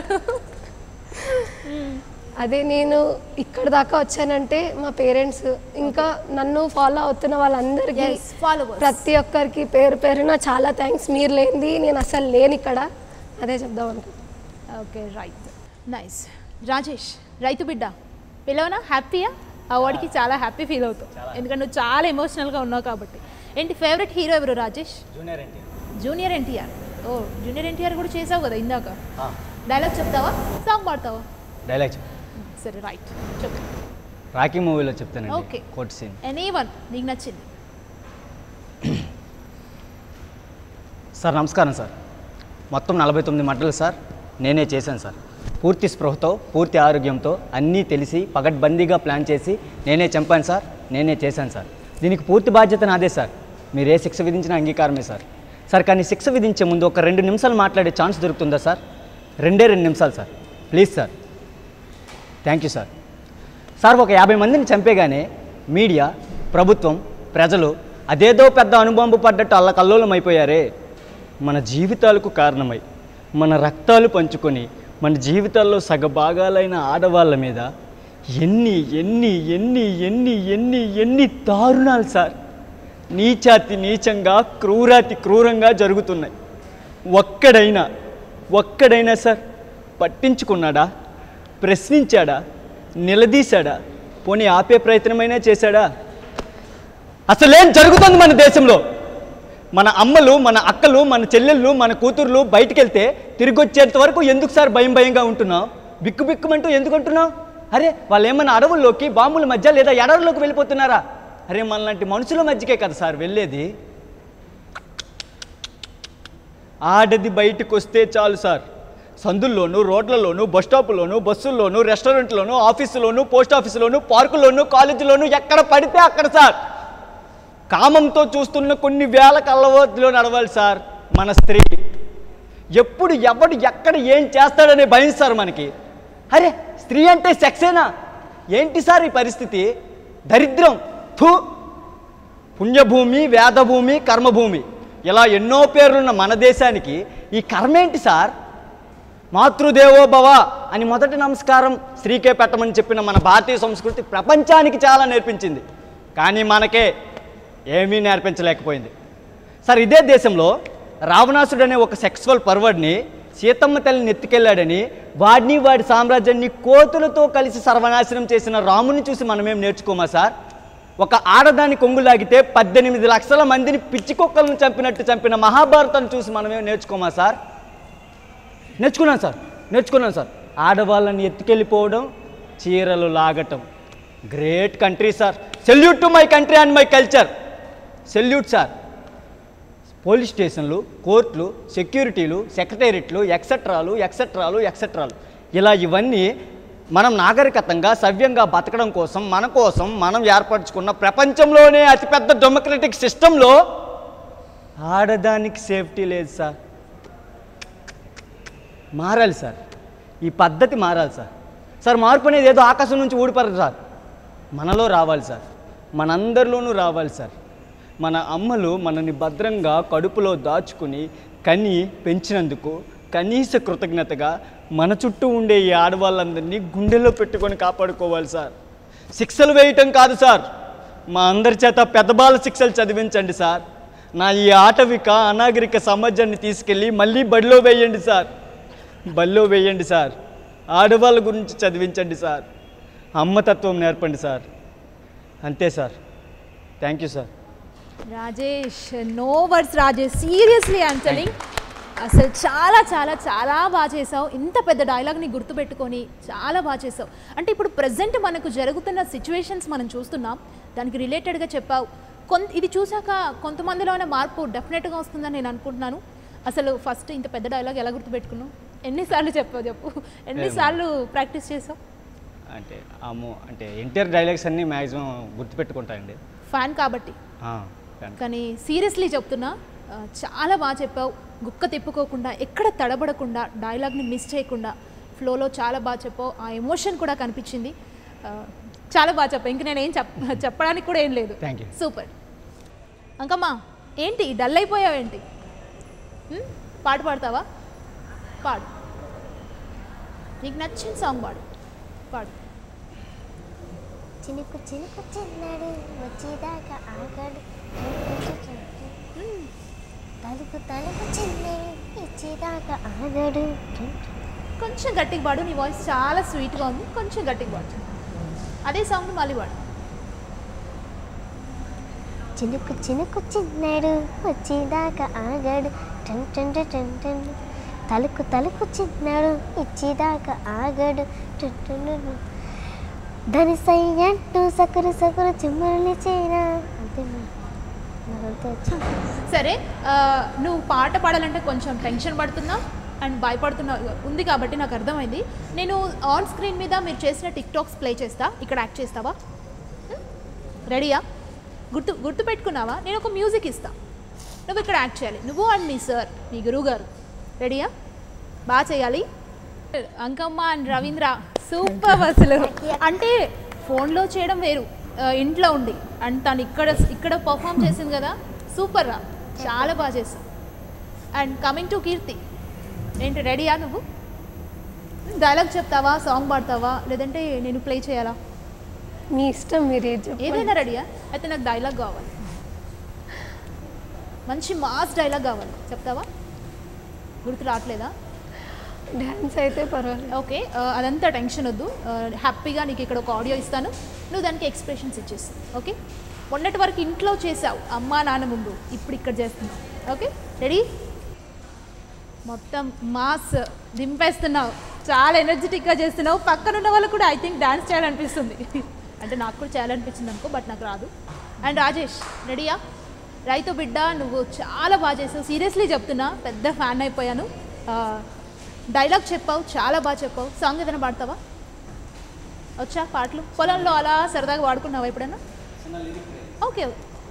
అదే నేను ఇక్కడ దాకా వచ్చానంటే మా పేరెంట్స్ ఇంకా నన్ను ఫాలో అవుతున్న వాళ్ళందరికీ Yes, followers. ప్రతి ఒక్కరికి పేరు పేరున చాలా థ్యాంక్స్ మీరు లేనిది నేను అసలు లేని ఇక్కడ అదే చెప్దాం అనుకుంటున్నాను ఓకే రైట్ నైస్ రాజేష్ రైతు బిడ్డ పిలవనా హ్యాపీయా ఆ వాడికి చాలా హ్యాపీ ఫీల్ అవుతావు ఎందుకంటే నువ్వు చాలా ఎమోషనల్గా ఉన్నావు కాబట్టి ఏంటి ఫేవరెట్ హీరో ఎవరు రాజేష్ జూనియర్ ఎన్టీఆర్ జూనియర్ ఎన్టీఆర్ ఓ జూనియర్ ఎన్టీఆర్ కూడా చేసావు కదా ఇందాక డైలాగ్ చెప్తావా సాంగ్ పాడతావా డైలాగ్ చెప్పు. సరే రైట్ చెప్పు రాకీ మూవీలో చెప్తానండి okay. Court scene any one నీకు నచ్చింది సార్ నమస్కారం సార్ మొత్తం నలభై తొమ్మిది మంటలు సార్ నేనే చేశాను సార్ పూర్తి స్పృహతో పూర్తి ఆరోగ్యంతో అన్నీ తెలిసి పగడ్బందీగా ప్లాన్ చేసి నేనే చంపాను సార్ నేనే చేశాను సార్ దీనికి పూర్తి బాధ్యత నాదే సార్ మీరు ఏ శిక్ష విధించిన అంగీకారమే సార్ సార్ కానీ శిక్ష విధించే ముందు ఒక రెండు నిమిషాలు మాట్లాడే ఛాన్స్ దొరుకుతుందా సార్ రెండే రెండు నిమిషాలు sir please sir thank you sir sir ఒక యాభై మందిని చంపేగానే మీడియా ప్రభుత్వం ప్రజలు అదేదో పెద్ద అనుబంబు పడ్డట్టు అల్లకల్లోలం అయిపోయారే మన జీవితాలకు కారణమై మన రక్తాలు పంచుకొని మన జీవితాల్లో సగభాగాలైన ఆడవాళ్ళ మీద ఎన్ని ఎన్ని ఎన్ని ఎన్ని ఎన్ని ఎన్ని దారుణాలు సార్ నీచాతి నీచంగా క్రూరాతి క్రూరంగా జరుగుతున్నాయి ఒక్కడైనా ఒక్కడైనా సార్ పట్టించుకున్నాడా ప్రశ్నించాడా నిలదీశాడా పోనీ ఆపే ప్రయత్నమైనా చేశాడా అసలేం జరుగుతుంది మన దేశంలో మన అమ్మలు మన అక్కలు మన చెల్లెళ్ళు మన కూతుర్లు బయటికి వెళ్తే తిరిగి వచ్చేంత వరకు ఎందుకు సార్ భయం భయంగా ఉంటున్నావు బిక్కు బిక్కుమంటూ ఎందుకు అంటున్నావు అరే వాళ్ళు ఏమన్నా అడవుల్లోకి బాంబుల మధ్య లేదా ఎడవుల్లోకి వెళ్ళిపోతున్నారా అరే మనలాంటి మనుషుల మధ్యకే కదా సార్ వెళ్ళేది ఆడది బయటకు వస్తే చాలు సార్ సందుల్లోనూ రోడ్లలోనూ బస్ స్టాపుల్లోనూ బస్సుల్లోనూ రెస్టారెంట్లోనూ ఆఫీసులోనూ పోస్ట్ ఆఫీసులోనూ పార్కుల్లోనూ కాలేజీలోనూ ఎక్కడ పడితే అక్కడ సార్ కామంతో చూస్తున్న కొన్ని వేల కళ్ళవద్దులో నడవాలి సార్ మన స్త్రీ ఎప్పుడు ఎవడు ఎక్కడ ఏం చేస్తాడనే భయం సార్ మనకి అరే స్త్రీ అంటే సెక్సేనా ఏంటి సార్ ఈ పరిస్థితి దరిద్రం థూ పుణ్యభూమి వేదభూమి కర్మభూమి ఇలా ఎన్నో పేర్లున్న మన దేశానికి ఈ కర్మ ఏంటి సార్ మాతృదేవో భవ అని మొదటి నమస్కారం స్త్రీకే పెట్టమని చెప్పిన మన భారతీయ సంస్కృతి ప్రపంచానికి చాలా నేర్పించింది కానీ మనకే ఏమీ నేర్పించలేకపోయింది సార్ ఇదే దేశంలో రావణాసుడు అనే ఒక సెక్సువల్ పర్వర్డ్ని సీతమ్మ తల్లిని ఎత్తుకెళ్ళాడని వాడిని వాడి సామ్రాజ్యాన్ని కోతులతో కలిసి సర్వనాశనం చేసిన రాముని చూసి మనమేం నేర్చుకోమా సార్ ఒక ఆడదాని కొంగు లాగితే పద్దెనిమిది లక్షల మందిని పిచ్చి కుక్కలను చంపినట్టు చంపిన మహాభారతాన్ని చూసి మనమేం నేర్చుకోమా సార్ నేర్చుకున్నాను సార్ నేర్చుకున్నాను సార్ ఆడవాళ్ళని ఎత్తుకెళ్ళిపోవడం చీరలు లాగటం great country sir salute to my country and my culture salute sir police స్టేషన్లు కోర్టులు సెక్యూరిటీలు సెక్రటేరియట్లు ఎక్సెట్రాలు ఎక్సెట్రాలు ఎక్సెట్రాలు ఇలా ఇవన్నీ మనం నాగరికతంగా సవ్యంగా బతకడం కోసం మన కోసం మనం ఏర్పరచుకున్న ప్రపంచంలోనే అతిపెద్ద డెమోక్రటిక్ సిస్టంలో ఆడదానికి సేఫ్టీ లేదు సార్ మారాలి సార్ ఈ పద్ధతి మారాలి సార్ సార్ మార్పు అనేది ఏదో ఆకాశం నుంచి ఊడిపడదు సార్ మనలో రావాలి సార్ మనందరిలోనూ రావాలి సార్ మన అమ్మలు మనని భద్రంగా కడుపులో దాచుకుని కని పెంచినందుకు కనీస కృతజ్ఞతగా మన చుట్టూ ఉండే ఈ ఆడవాళ్ళందరినీ గుండెల్లో పెట్టుకొని కాపాడుకోవాలి సార్ శిక్షలు వేయటం కాదు సార్ మా అందరి చేత పెద్దబాల శిక్షలు చదివించండి సార్ నా ఈ ఆటవిక అనాగరిక సమాజాన్ని తీసుకెళ్ళి మళ్ళీ బడిలో వేయండి సార్ బడిలో వేయండి సార్ ఆడవాళ్ళ గురించి చదివించండి సార్ అమ్మతత్వం నేర్పండి సార్ అంతే sir thank you sir Rajesh no words Rajesh seriously I'm telling అసలు చాలా చాలా చాలా బాగా చేసావు ఇంత పెద్ద డైలాగ్ని గుర్తుపెట్టుకొని చాలా బాగా చేసావు అంటే ఇప్పుడు ప్రజెంట్ మనకు జరుగుతున్న సిచ్యువేషన్స్ మనం చూస్తున్నాం దానికి రిలేటెడ్గా చెప్పావు కొంత ఇది చూసాక కొంతమందిలోనే మార్పు డెఫినెట్గా వస్తుందని నేను అనుకుంటున్నాను అసలు ఫస్ట్ ఇంత పెద్ద డైలాగ్ ఎలా గుర్తుపెట్టుకున్నావు ఎన్నిసార్లు చెప్పావు చెప్పు ఎన్నిసార్లు ప్రాక్టీస్ చేసావు అంటే అమ్మో అంటే ఎన్టీఆర్ డైలాగ్స్ అన్నీ మ్యాక్సిమం గుర్తుపెట్టుకుంటాయండి ఫ్యాన్ కాబట్టి ఆ, కానీ కానీ సీరియస్లీ చెప్తున్నా ఆ, చాలా బాగా చెప్పావు గుక్క తిప్పుకోకుండా ఎక్కడ తడబడకుండా డైలాగ్ని మిస్ చేయకుండా ఫ్లోలో చాలా బాగా చెప్పావు ఆ ఎమోషన్ కూడా కనిపించింది ఆ, చాలా బాగా చెప్పావు ఇంక నేను ఏం చెప్ చెప్పడానికి కూడా ఏం లేదు Thank you. సూపర్ అంకమ్మా ఏంటి డల్ అయిపోయావేంటి ఉం? పాట పాడతావా పాడు నీకు నచ్చిన సాంగ్ పాడు పాడు చినుకు చినుకు చిన్నాడు వచ్చేదాకా ఆగాడు తలుపు తలుపు చిన్నాడు ఇచ్చేదాకా ఆగాడు కొంచెం గట్టిగా పాడు నీ వాయిస్ చాలా స్వీట్గా ఉంది కొంచెం గట్టిగా పాడు అదే సాంగ్ మళ్ళీ పాడు చినుకు చినుకు చిన్నాడు వచ్చేదాకా ఆగాడు టన్ టన్ టన్ టన్ టన్. తలుకు తలుకు చిన్నాడు ఇచ్చేదాకా ఆగాడు టన్ టన్ టన్ టన్. ధని సయ్యంటూ సకురు సకురు చిమ్మరుని చేయనా అంతే మేడం. నాకు అంతే వచ్చు. సరే ఆ, నువ్వు పాట పాడాలంటే కొంచెం టెన్షన్ పడుతున్నావు అండ్ భయపడుతున్నావు ఉంది కాబట్టి నాకు అర్థమైంది నేను ఆన్ స్క్రీన్ మీద మీరు చేసిన టిక్ టాక్స్ ప్లే చేస్తా ఇక్కడ యాక్ట్ చేస్తావా రెడీయా గుర్తు గుర్తు పెట్టుకున్నావా నేను ఒక మ్యూజిక్ ఇస్తా నువ్వు ఇక్కడ యాక్ట్ చేయాలి నువ్వు అండ్ మీ సార్ మీ గురువు గారు రెడీయా బాగా చేయాలి అంకమ్మ అండ్ రవీంద్ర సూపర్ అసలు అంటే ఫోన్లో చేయడం వేరు ఆ, ఇంట్లో ఉండి అండ్ తను ఇక్కడ ఇక్కడ పర్ఫామ్ చేసింది కదా సూపర్ రా చాలా బాగా చేస్తావు అండ్ కమింగ్ టు కీర్తి ఏంటి రెడీయా నువ్వు డైలాగ్ చెప్తావా సాంగ్ పాడతావా లేదంటే నేను ప్లే చేయాలా మీ ఇష్టం మీరు ఏది చెప్పండి ఏదైనా రెడీయా అయితే నాకు డైలాగ్ కావాలి మంచి మాస్ డైలాగ్ కావాలి చెప్తావా గుర్తు రావట్లేదా డ్యాన్స్ అయితే పర్వాలేదు ఓకే ఆ, అదంతా టెన్షన్ వద్దు ఆ, హ్యాపీగా నీకు ఇక్కడ ఒక ఆడియో ఇస్తాను నువ్వు దానికి ఎక్స్ప్రెషన్స్ ఇచ్చేస్తావు ఓకే మొన్నటి వరకు ఇంట్లో చేసావు అమ్మా నాన్న ముందు ఇప్పుడు ఇక్కడ చేస్తున్నావు ఓకే రెడీ మొత్తం మాస్ దింపేస్తున్నావు చాలా ఎనర్జెటిక్గా చేస్తున్నావు పక్కన ఉన్న వాళ్ళకు కూడా ఐ థింక్ డాన్స్ చేయాలనిపిస్తుంది అంటే నాకు కూడా చేయాలనిపించింది అనుకో బట్ నాకు రాదు అండ్ రాజేష్ రెడీయా రైతు బిడ్డ నువ్వు చాలా బాగా చేసావు సీరియస్లీ చెప్తున్నా పెద్ద ఫ్యాన్ అయిపోయాను డైలాగ్ చెప్పావు చాలా బాగా చెప్పావు సాంగ్ ఏదైనా పాడతావా వచ్చా పాటలు పొలంలో అలా సరదాగా వాడుకున్నావా ఎప్పుడైనా ఓకే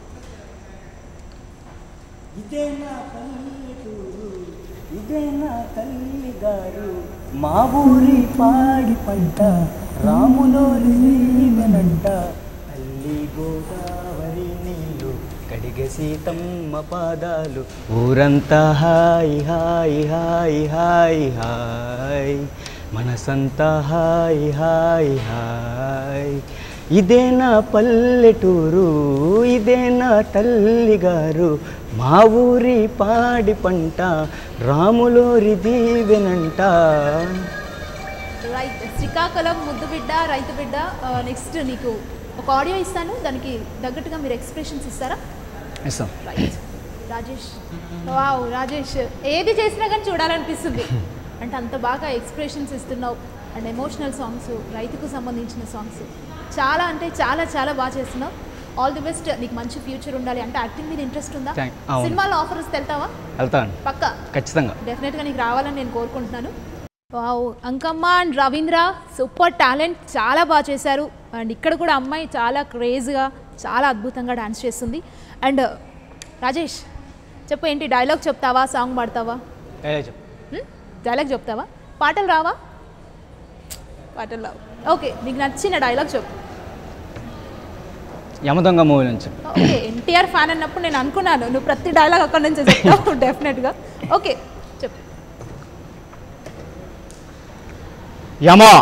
ఇదే నా పల్లెటూరు ఇదే నా తల్లి గారు మా ఊరి పాడి పంట రాములోని వెనంట తల్లి గోదావరి నీళ్ళు కడిగ సీతమ్మ పాదాలు ఊరంతా హాయ్ హాయ్ హాయ్ హాయ్ హాయ్ మనసంతా హాయ్ హాయ్ హాయ్ ఇదే నా పల్లెటూరు ఇదే నా తల్లి గారు మా ఊరి పాడి పంట రాములోరి దీవెనంట రైట్ శ్రీకాకుళం ముద్దు బిడ్డ రైతు బిడ్డ నెక్స్ట్ నీకు ఒక ఆడియో ఇస్తాను దానికి తగ్గట్టుగా మీరు ఎక్స్ప్రెషన్స్ ఇస్తారా ఇస్తాం రైట్ రాజేష్ వావ్ రాజేష్ ఏది చేసినా కానీ చూడాలనిపిస్తుంది అంటే అంత బాగా ఎక్స్ప్రెషన్స్ ఇస్తున్నావు అండ్ ఎమోషనల్ సాంగ్స్ రైతుకు సంబంధించిన సాంగ్స్ చాలా అంటే చాలా చాలా బాగా చేస్తున్నావు ఆల్ ది బెస్ట్ నీకు మంచి ఫ్యూచర్ ఉండాలి అంటే యాక్టింగ్ మీద ఇంట్రెస్ట్ ఉందా Thank- అవును. సినిమాలో ఆఫర్స్ వెళ్తావా వెళ్తాను పక్కా ఖచ్చితంగా డెఫినెట్గా నీకు రావాలని నేను కోరుకుంటున్నాను wow Ankamma and Ravindra super talent చాలా బాగా చేశారు అండ్ ఇక్కడ కూడా అమ్మాయి చాలా క్రేజ్గా చాలా అద్భుతంగా డాన్స్ చేస్తుంది అండ్ రాజేష్ చెప్పు ఏంటి డైలాగ్ చెప్తావా సాంగ్ పాడతావా ఏ చెప్పు డైలాగ్ చెప్తావా పాటలు రావా పాటలు రావు ఓకే నీకు నచ్చిన డైలాగ్ చెప్పు యమదొంగ మూవీ నుంచి ఓకే ఎన్టీఆర్ ఫ్యాన్ అన్నప్పుడు నేను అనుకున్నాను నువ్వు ప్రతి డైలాగ్ అక్కడి నుంచి చెప్తావు డెఫినెట్గా ఓకే చెప్పు యమా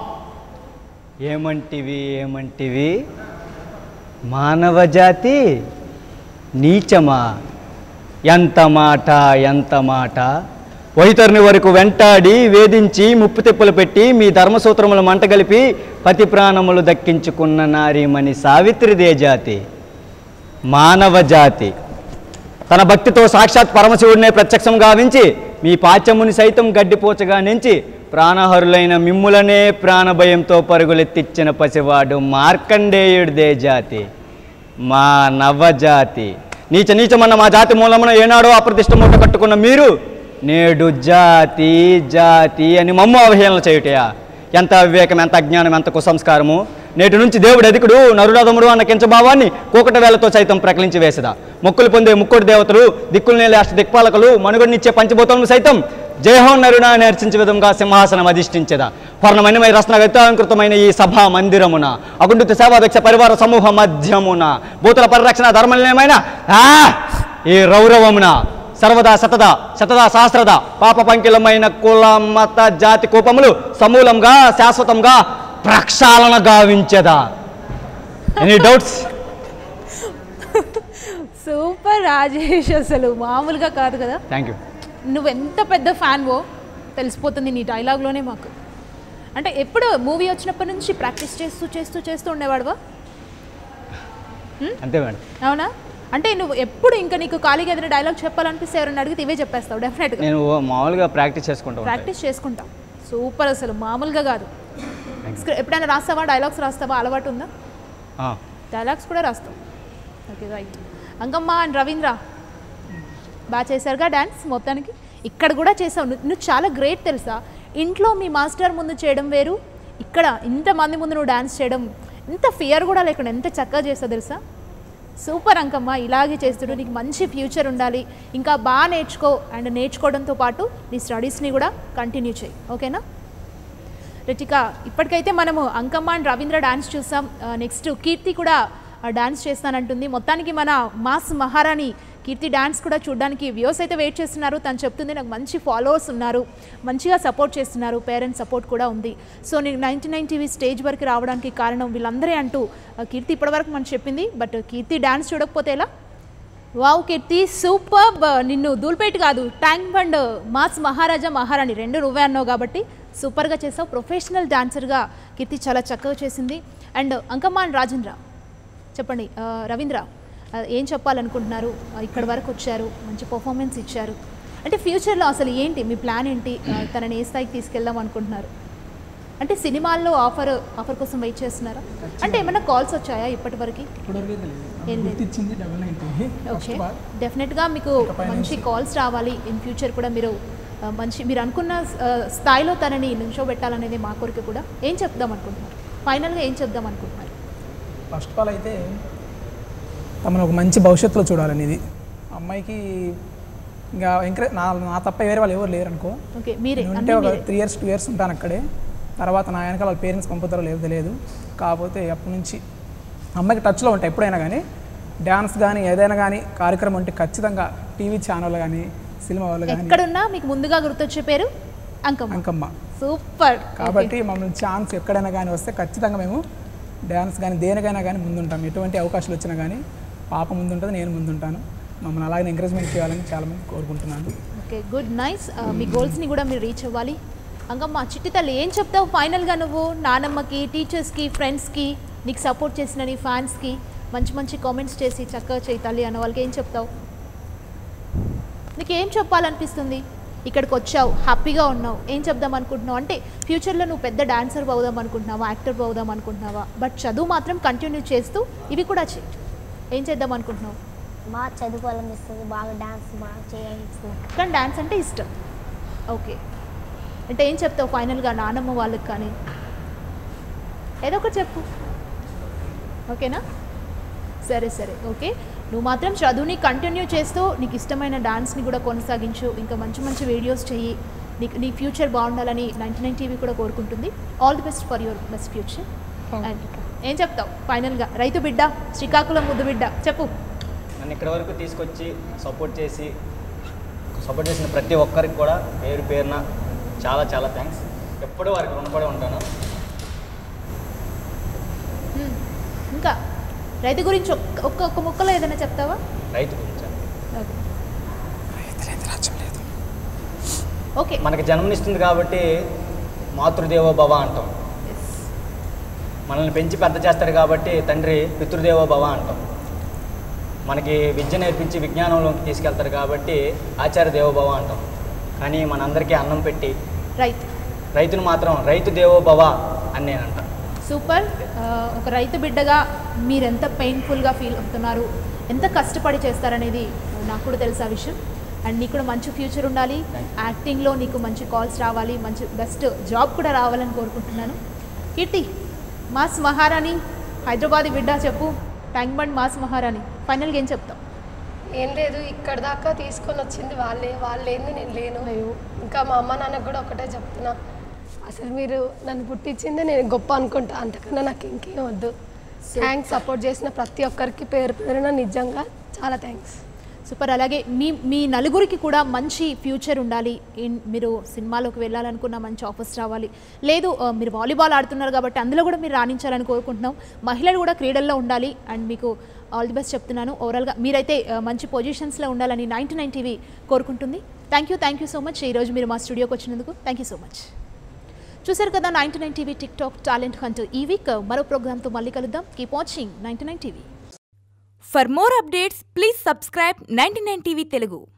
ఏమంటివి ఏమంటివి మానవ జాతి నీచమా ఎంత మాట ఎంత మాట వైతరుని వరకు వెంటాడి వేధించి ముప్పు తిప్పులు పెట్టి మీ ధర్మసూత్రములు మంటగలిపి పతి ప్రాణములు దక్కించుకున్న నారీమణి సావిత్రిదే జాతి మానవ జాతి తన భక్తితో సాక్షాత్ పరమశివుడినే ప్రత్యక్షం గావించి మీ పాచ్యముని సైతం గడ్డిపోచగా నుంచి ప్రాణహరులైన మిమ్ములనే ప్రాణభయంతో పరుగులెత్తిచ్చిన పసివాడు మార్కండేయుడిదే జాతి మా నవజాతి నీచ నీచమన్న మా జాతి మూలమున ఏనాడో అప్రతిష్ట మూట కట్టుకున్న మీరు నేడు జాతి జాతి అని మమ్ము అవహేళన చేయుటయా ఎంత వివేకం ఎంత అజ్ఞానం ఎంత కుసంస్కారము నేటి నుంచి దేవుడు అధికుడు నరుడదముడు అన్న కించభావాన్ని కూకట వేలతో సైతం ప్రకలించి వేసదా మొక్కులు పొందే ముక్కుడు దేవతలు దిక్కులు నేలే అష్ట దిక్పాలకులు మనుగడనిచ్చే పంచభూతములు సైతం జయహోన్ నరుడా అని అర్చించే విధంగా సింహాసనం అధిష్ఠించదా వర్ణమణిమయ రత్న గతాంకృతమైన ఈ సభా మందిరమున అకుంఠిత సేవాదక్ష పరివార సమూహ మధ్యమున భూతుల పరిరక్షణ ధర్మలేమైన ఈ రౌరవమున సర్వదా శతద శతదా సహస్రద పాప పంకిలమైన కుల మత జాతి కోపములు సమూలంగా శాశ్వతంగా ప్రక్షాళన గావించదా ఎనీ డౌట్స్ సూపర్ రాజేష్ అసలు మామూలుగా కాదు కదా థ్యాంక్ యూ నువ్వు ఎంత పెద్ద ఫ్యాన్వో తెలిసిపోతుంది నీ డైలాగ్లోనే మాకు అంటే ఎప్పుడు మూవీ వచ్చినప్పటి నుంచి ప్రాక్టీస్ చేస్తూ చేస్తూ చేస్తూ ఉండేవాడువా అంతే మేడం అవునా అంటే నువ్వు ఎప్పుడు ఇంకా నీకు ఖాళీగా ఏదైనా డైలాగ్ చెప్పాలనిపిస్తే ఎవరైనా అడిగితే ఇవే చెప్పేస్తావు డెఫినెట్గా నేను మామూలుగా ప్రాక్టీస్ చేసుకుంటా ఉంటాను ప్రాక్టీస్ చేసుకుంటాం సూపర్ అసలు మామూలుగా కాదు స్క్రి- ఎప్పుడైనా రాస్తావా డైలాగ్స్ రాస్తావా అలవాటు ఉందా ఆ, డైలాగ్స్ కూడా రాస్తావు okay right Ankamma and Ravindra బాగా చేశారుగా డ్యాన్స్ మొత్తానికి ఇక్కడ కూడా చేసావు నువ్వు నువ్వు చాలా గ్రేట్ తెలుసా ఇంట్లో మీ మాస్టర్ ముందు చేయడం వేరు ఇక్కడ ఇంతమంది ముందు నువ్వు డ్యాన్స్ చేయడం ఇంత ఫియర్ కూడా లేకుండా ఎంత చక్కగా చేస్తావు తెలుసా సూపర్ అంకమ్మ ఇలాగే చేస్తుడు నీకు మంచి ఫ్యూచర్ ఉండాలి ఇంకా బాగా నేర్చుకో అండ్ నేర్చుకోవడంతో పాటు నీ స్టడీస్ని కూడా కంటిన్యూ చేయి ఓకేనా రితిక ఇప్పటికైతే మనము అంకమ్మ అండ్ రవీంద్ర డాన్స్ చూసాం నెక్స్ట్ కీర్తి కూడా డాన్స్ చేస్తానంటుంది మొత్తానికి మన మాస్ మహారాణి కీర్తి డాన్స్ కూడా చూడడానికి వ్యూస్ అయితే వెయిట్ చేస్తున్నారు తను చెప్తుంది నాకు మంచి ఫాలోవర్స్ ఉన్నారు మంచిగా సపోర్ట్ చేస్తున్నారు పేరెంట్స్ సపోర్ట్ కూడా ఉంది సో నేను నైంటీ నైన్ టీవీ స్టేజ్ వరకు రావడానికి కారణం వీళ్ళందరే అంటూ ఆ, కీర్తి ఇప్పటివరకు మనం చెప్పింది బట్ కీర్తి డాన్స్ చూడకపోతే ఎలా వావ్ కీర్తి సూపర్ నిన్ను దూల్పేట్ కాదు ట్యాంక్ బండ్ మాస్ మహారాజా మహారాణి రెండు నువ్వే అన్నావు కాబట్టి సూపర్గా చేసావు ప్రొఫెషనల్ డాన్సర్గా కీర్తి చాలా చక్కగా చేసింది అండ్ అంకమ్మ అండ్ రాజేంద్ర చెప్పండి ఆ, రవీంద్ర ఆ, ఏం చెప్పాలనుకుంటున్నారు ఆ, ఇక్కడి వరకు వచ్చారు మంచి పర్ఫార్మెన్స్ ఇచ్చారు అంటే ఫ్యూచర్లో అసలు ఏంటి మీ ప్లాన్ ఏంటి ఆ, తనని ఏ స్థాయికి తీసుకెళ్దాం అనుకుంటున్నారు అంటే సినిమాల్లో ఆఫర్ ఆఫర్ కోసం వెయిట్ చేస్తున్నారా అంటే ఏమైనా కాల్స్ వచ్చాయా ఇప్పటి వరకు ఇప్పటివరకు అయితే లేదు ఏం లేదు. గుర్తిచ్చింది double ninety okay first bar డెఫినెట్గా మీకు ఇకపై మంచి నుంచి. కాల్స్ రావాలి ఇన్ ఫ్యూచర్ కూడా మీరు ఆ, మంచి మీరు అనుకున్న ఆ, స్థాయిలో తనని నిల్చోబెట్టాలనేది మా కోరిక కూడా ఏం చెప్దాం అనుకుంటున్నారు ఫైనల్గా ఏం చెప్దాం అనుకుంటున్నారు ఫస్ట్ ఆఫ్ ఆల్ అయితే తమను ఒక మంచి భవిష్యత్తులో చూడాలనేది అమ్మాయికి ఇంకా ఎంకరేజ్ నా నా తప్ప వేరే వాళ్ళు ఎవరు లేరు అనుకో ఓకే మీరే నేను అన్నీ ఉంటే ఒక మీరే త్రీ ఇయర్స్ టూ ఇయర్స్ ఉంటాను అక్కడే తర్వాత నా వెనక వాళ్ళ పేరెంట్స్ పంపుతారో లేదో తెలియదు కాకపోతే అప్పటి నుంచి అమ్మాయికి టచ్లో ఉంటాయి ఎప్పుడైనా కానీ డ్యాన్స్ కానీ ఏదైనా కానీ కార్యక్రమం ఉంటే ఖచ్చితంగా టీవీ ఛానల్ కానీ సినిమా వాళ్ళు కానీ ఎక్కడున్నా మీకు ముందుగా గుర్తొచ్చే పేరు అంకమ్మ అంకమ్మ సూపర్ కాబట్టి మమ్మల్ని ఛాన్స్ ఎక్కడైనా కానీ వస్తే ఖచ్చితంగా మేము డ్యాన్స్ కానీ దేనికైనా కానీ ముందుంటాం ఎటువంటి అవకాశాలు వచ్చినా కానీ పాప ముందుంటుంది నేను ముందుంటాను మమ్మల్ని అలాగే ఎంకరేజ్మెంట్ చేయాలని చాలామంది కోరుకుంటున్నాను ఓకే గుడ్ నైస్ మీ గోల్స్ని కూడా మీరు రీచ్ అవ్వాలి అంకమ్మ చిట్టి తల్లి ఏం చెప్తావు ఫైనల్గా నువ్వు నానమ్మకి టీచర్స్కి ఫ్రెండ్స్కి నీకు సపోర్ట్ చేసిన నీ ఫ్యాన్స్కి మంచి మంచి కామెంట్స్ చేసి చక్కగా చేయి తల్లి అన్న వాళ్ళకి ఏం చెప్తావు నీకు ఏం చెప్పాలనిపిస్తుంది ఇక్కడికి వచ్చావు హ్యాపీగా ఉన్నావు ఏం చెప్దాం అనుకుంటున్నావు అంటే ఫ్యూచర్లో నువ్వు పెద్ద డాన్సర్ అవుదాం అనుకుంటున్నావా యాక్టర్ అవుదాం అనుకుంటున్నావా బట్ చదువు మాత్రం కంటిన్యూ చేస్తూ ఇవి కూడా చేయి ఏం చేద్దాం అనుకుంటున్నావు బాగా చదువుకోవాలనిపిస్తుంది బాగా డాన్స్ బాగా చేయాలనిపిస్తుంది కానీ డాన్స్ అంటే ఇష్టం ఓకే అంటే ఏం చెప్తావు ఫైనల్గా నానమ్మ వాళ్ళకి కానీ ఏదో ఒకటి చెప్పు ఓకేనా సరే సరే ఓకే నువ్వు మాత్రం చదువుని కంటిన్యూ చేస్తూ నీకు ఇష్టమైన డాన్స్ని కూడా కొనసాగించు ఇంకా మంచి మంచి వీడియోస్ చెయ్యి నీకు నీ ఫ్యూచర్ బాగుండాలని నైంటీ నైన్ టీవీ కూడా కోరుకుంటుంది all the best for your best future and ఏం చెప్తావు ఫైనల్గా రైతు బిడ్డ శ్రీకాకుళం ముద్దు బిడ్డ చెప్పు నన్ను ఇక్కడి వరకు తీసుకొచ్చి సపోర్ట్ చేసి సపోర్ట్ చేసిన ప్రతి ఒక్కరికి కూడా పేరు పేరున చాలా చాలా థ్యాంక్స్ ఎప్పుడూ వారికి రుణపడి ఉంటాను మ్మ్. ఇంకా రైతు గురించి ఒక్క ఒక్క ఒక్క ముక్కలో ఏదైనా చెప్తావా రైతు గురించి ఓకే. రాజ్యం లేదు ఓకే మనకి జన్మనిస్తుంది కాబట్టి మాతృదేవో భవ అంటాం ఎస్. మనల్ని పెంచి పెద్ద చేస్తాడు కాబట్టి తండ్రి పితృదేవో భవ అంటాం మనకి విద్య నేర్పించి విజ్ఞానంలోకి తీసుకెళ్తారు కాబట్టి ఆచార్య దేవోభవ అంటాం కానీ మనందరికీ అన్నం పెట్టి రైట్ రైతును మాత్రం రైతు దేవోభవ అని నేను అంటాను సూపర్ ఆ, ఒక రైతు బిడ్డగా మీరు ఎంత పెయిన్ఫుల్గా ఫీల్ అవుతున్నారు ఎంత కష్టపడి చేస్తారనేది నాకు కూడా తెలుసు ఆ విషయం అండ్ నీకు కూడా మంచి ఫ్యూచర్ ఉండాలి యాక్టింగ్లో నీకు మంచి కాల్స్ రావాలి మంచి బెస్ట్ జాబ్ కూడా రావాలని కోరుకుంటున్నాను కీర్తి మాస్ మహారాణి హైదరాబాద్ బిడ్డ చెప్పు ట్యాంక్ బండ్ మాస్ మహారాణి ఫైనల్గా ఏం చెప్తావు ఏం లేదు ఇక్కడ దాకా తీసుకొని వచ్చింది వాళ్ళే వాళ్ళు ఏంది నేను లేను ఇంకా మా అమ్మ నాన్నకు కూడా ఒకటే చెప్తున్నా అసలు మీరు నన్ను పుట్టించింది నేను గొప్ప అనుకుంటా అంతకన్నా నాకు ఇంకేం వద్దు థ్యాంక్స్ సపోర్ట్ చేసిన ప్రతి ఒక్కరికి పేరు పేరున నిజంగా చాలా థ్యాంక్స్ సూపర్ అలాగే మీ మీ నలుగురికి కూడా మంచి ఫ్యూచర్ ఉండాలి ఇన్- మీరు సినిమాలోకి వెళ్ళాలనుకున్న మంచి ఆఫర్స్ రావాలి లేదు ఆ, మీరు వాలీబాల్ ఆడుతున్నారు కాబట్టి అందులో కూడా మీరు రాణించాలని కోరుకుంటున్నాం మహిళలు కూడా క్రీడల్లో ఉండాలి అండ్ మీకు ఆల్ ది బెస్ట్ చెప్తున్నాను ఓవరాల్గా మీరైతే ఆ, మంచి పొజిషన్స్లో ఉండాలని నైంటీ నైన్ టీవీ కోరుకుంటుంది thank you thank you so much ఈరోజు మీరు మా స్టూడియోకి వచ్చినందుకు థ్యాంక్ యూ సో మచ్ చూశారు కదా ninety nine TV TikTok talent hunt ఈ వీక్ మరో ప్రోగ్రామ్తో మళ్ళీ కలుద్దాం keep watching ninety nine TV For more updates, please subscribe 99 TV Telugu.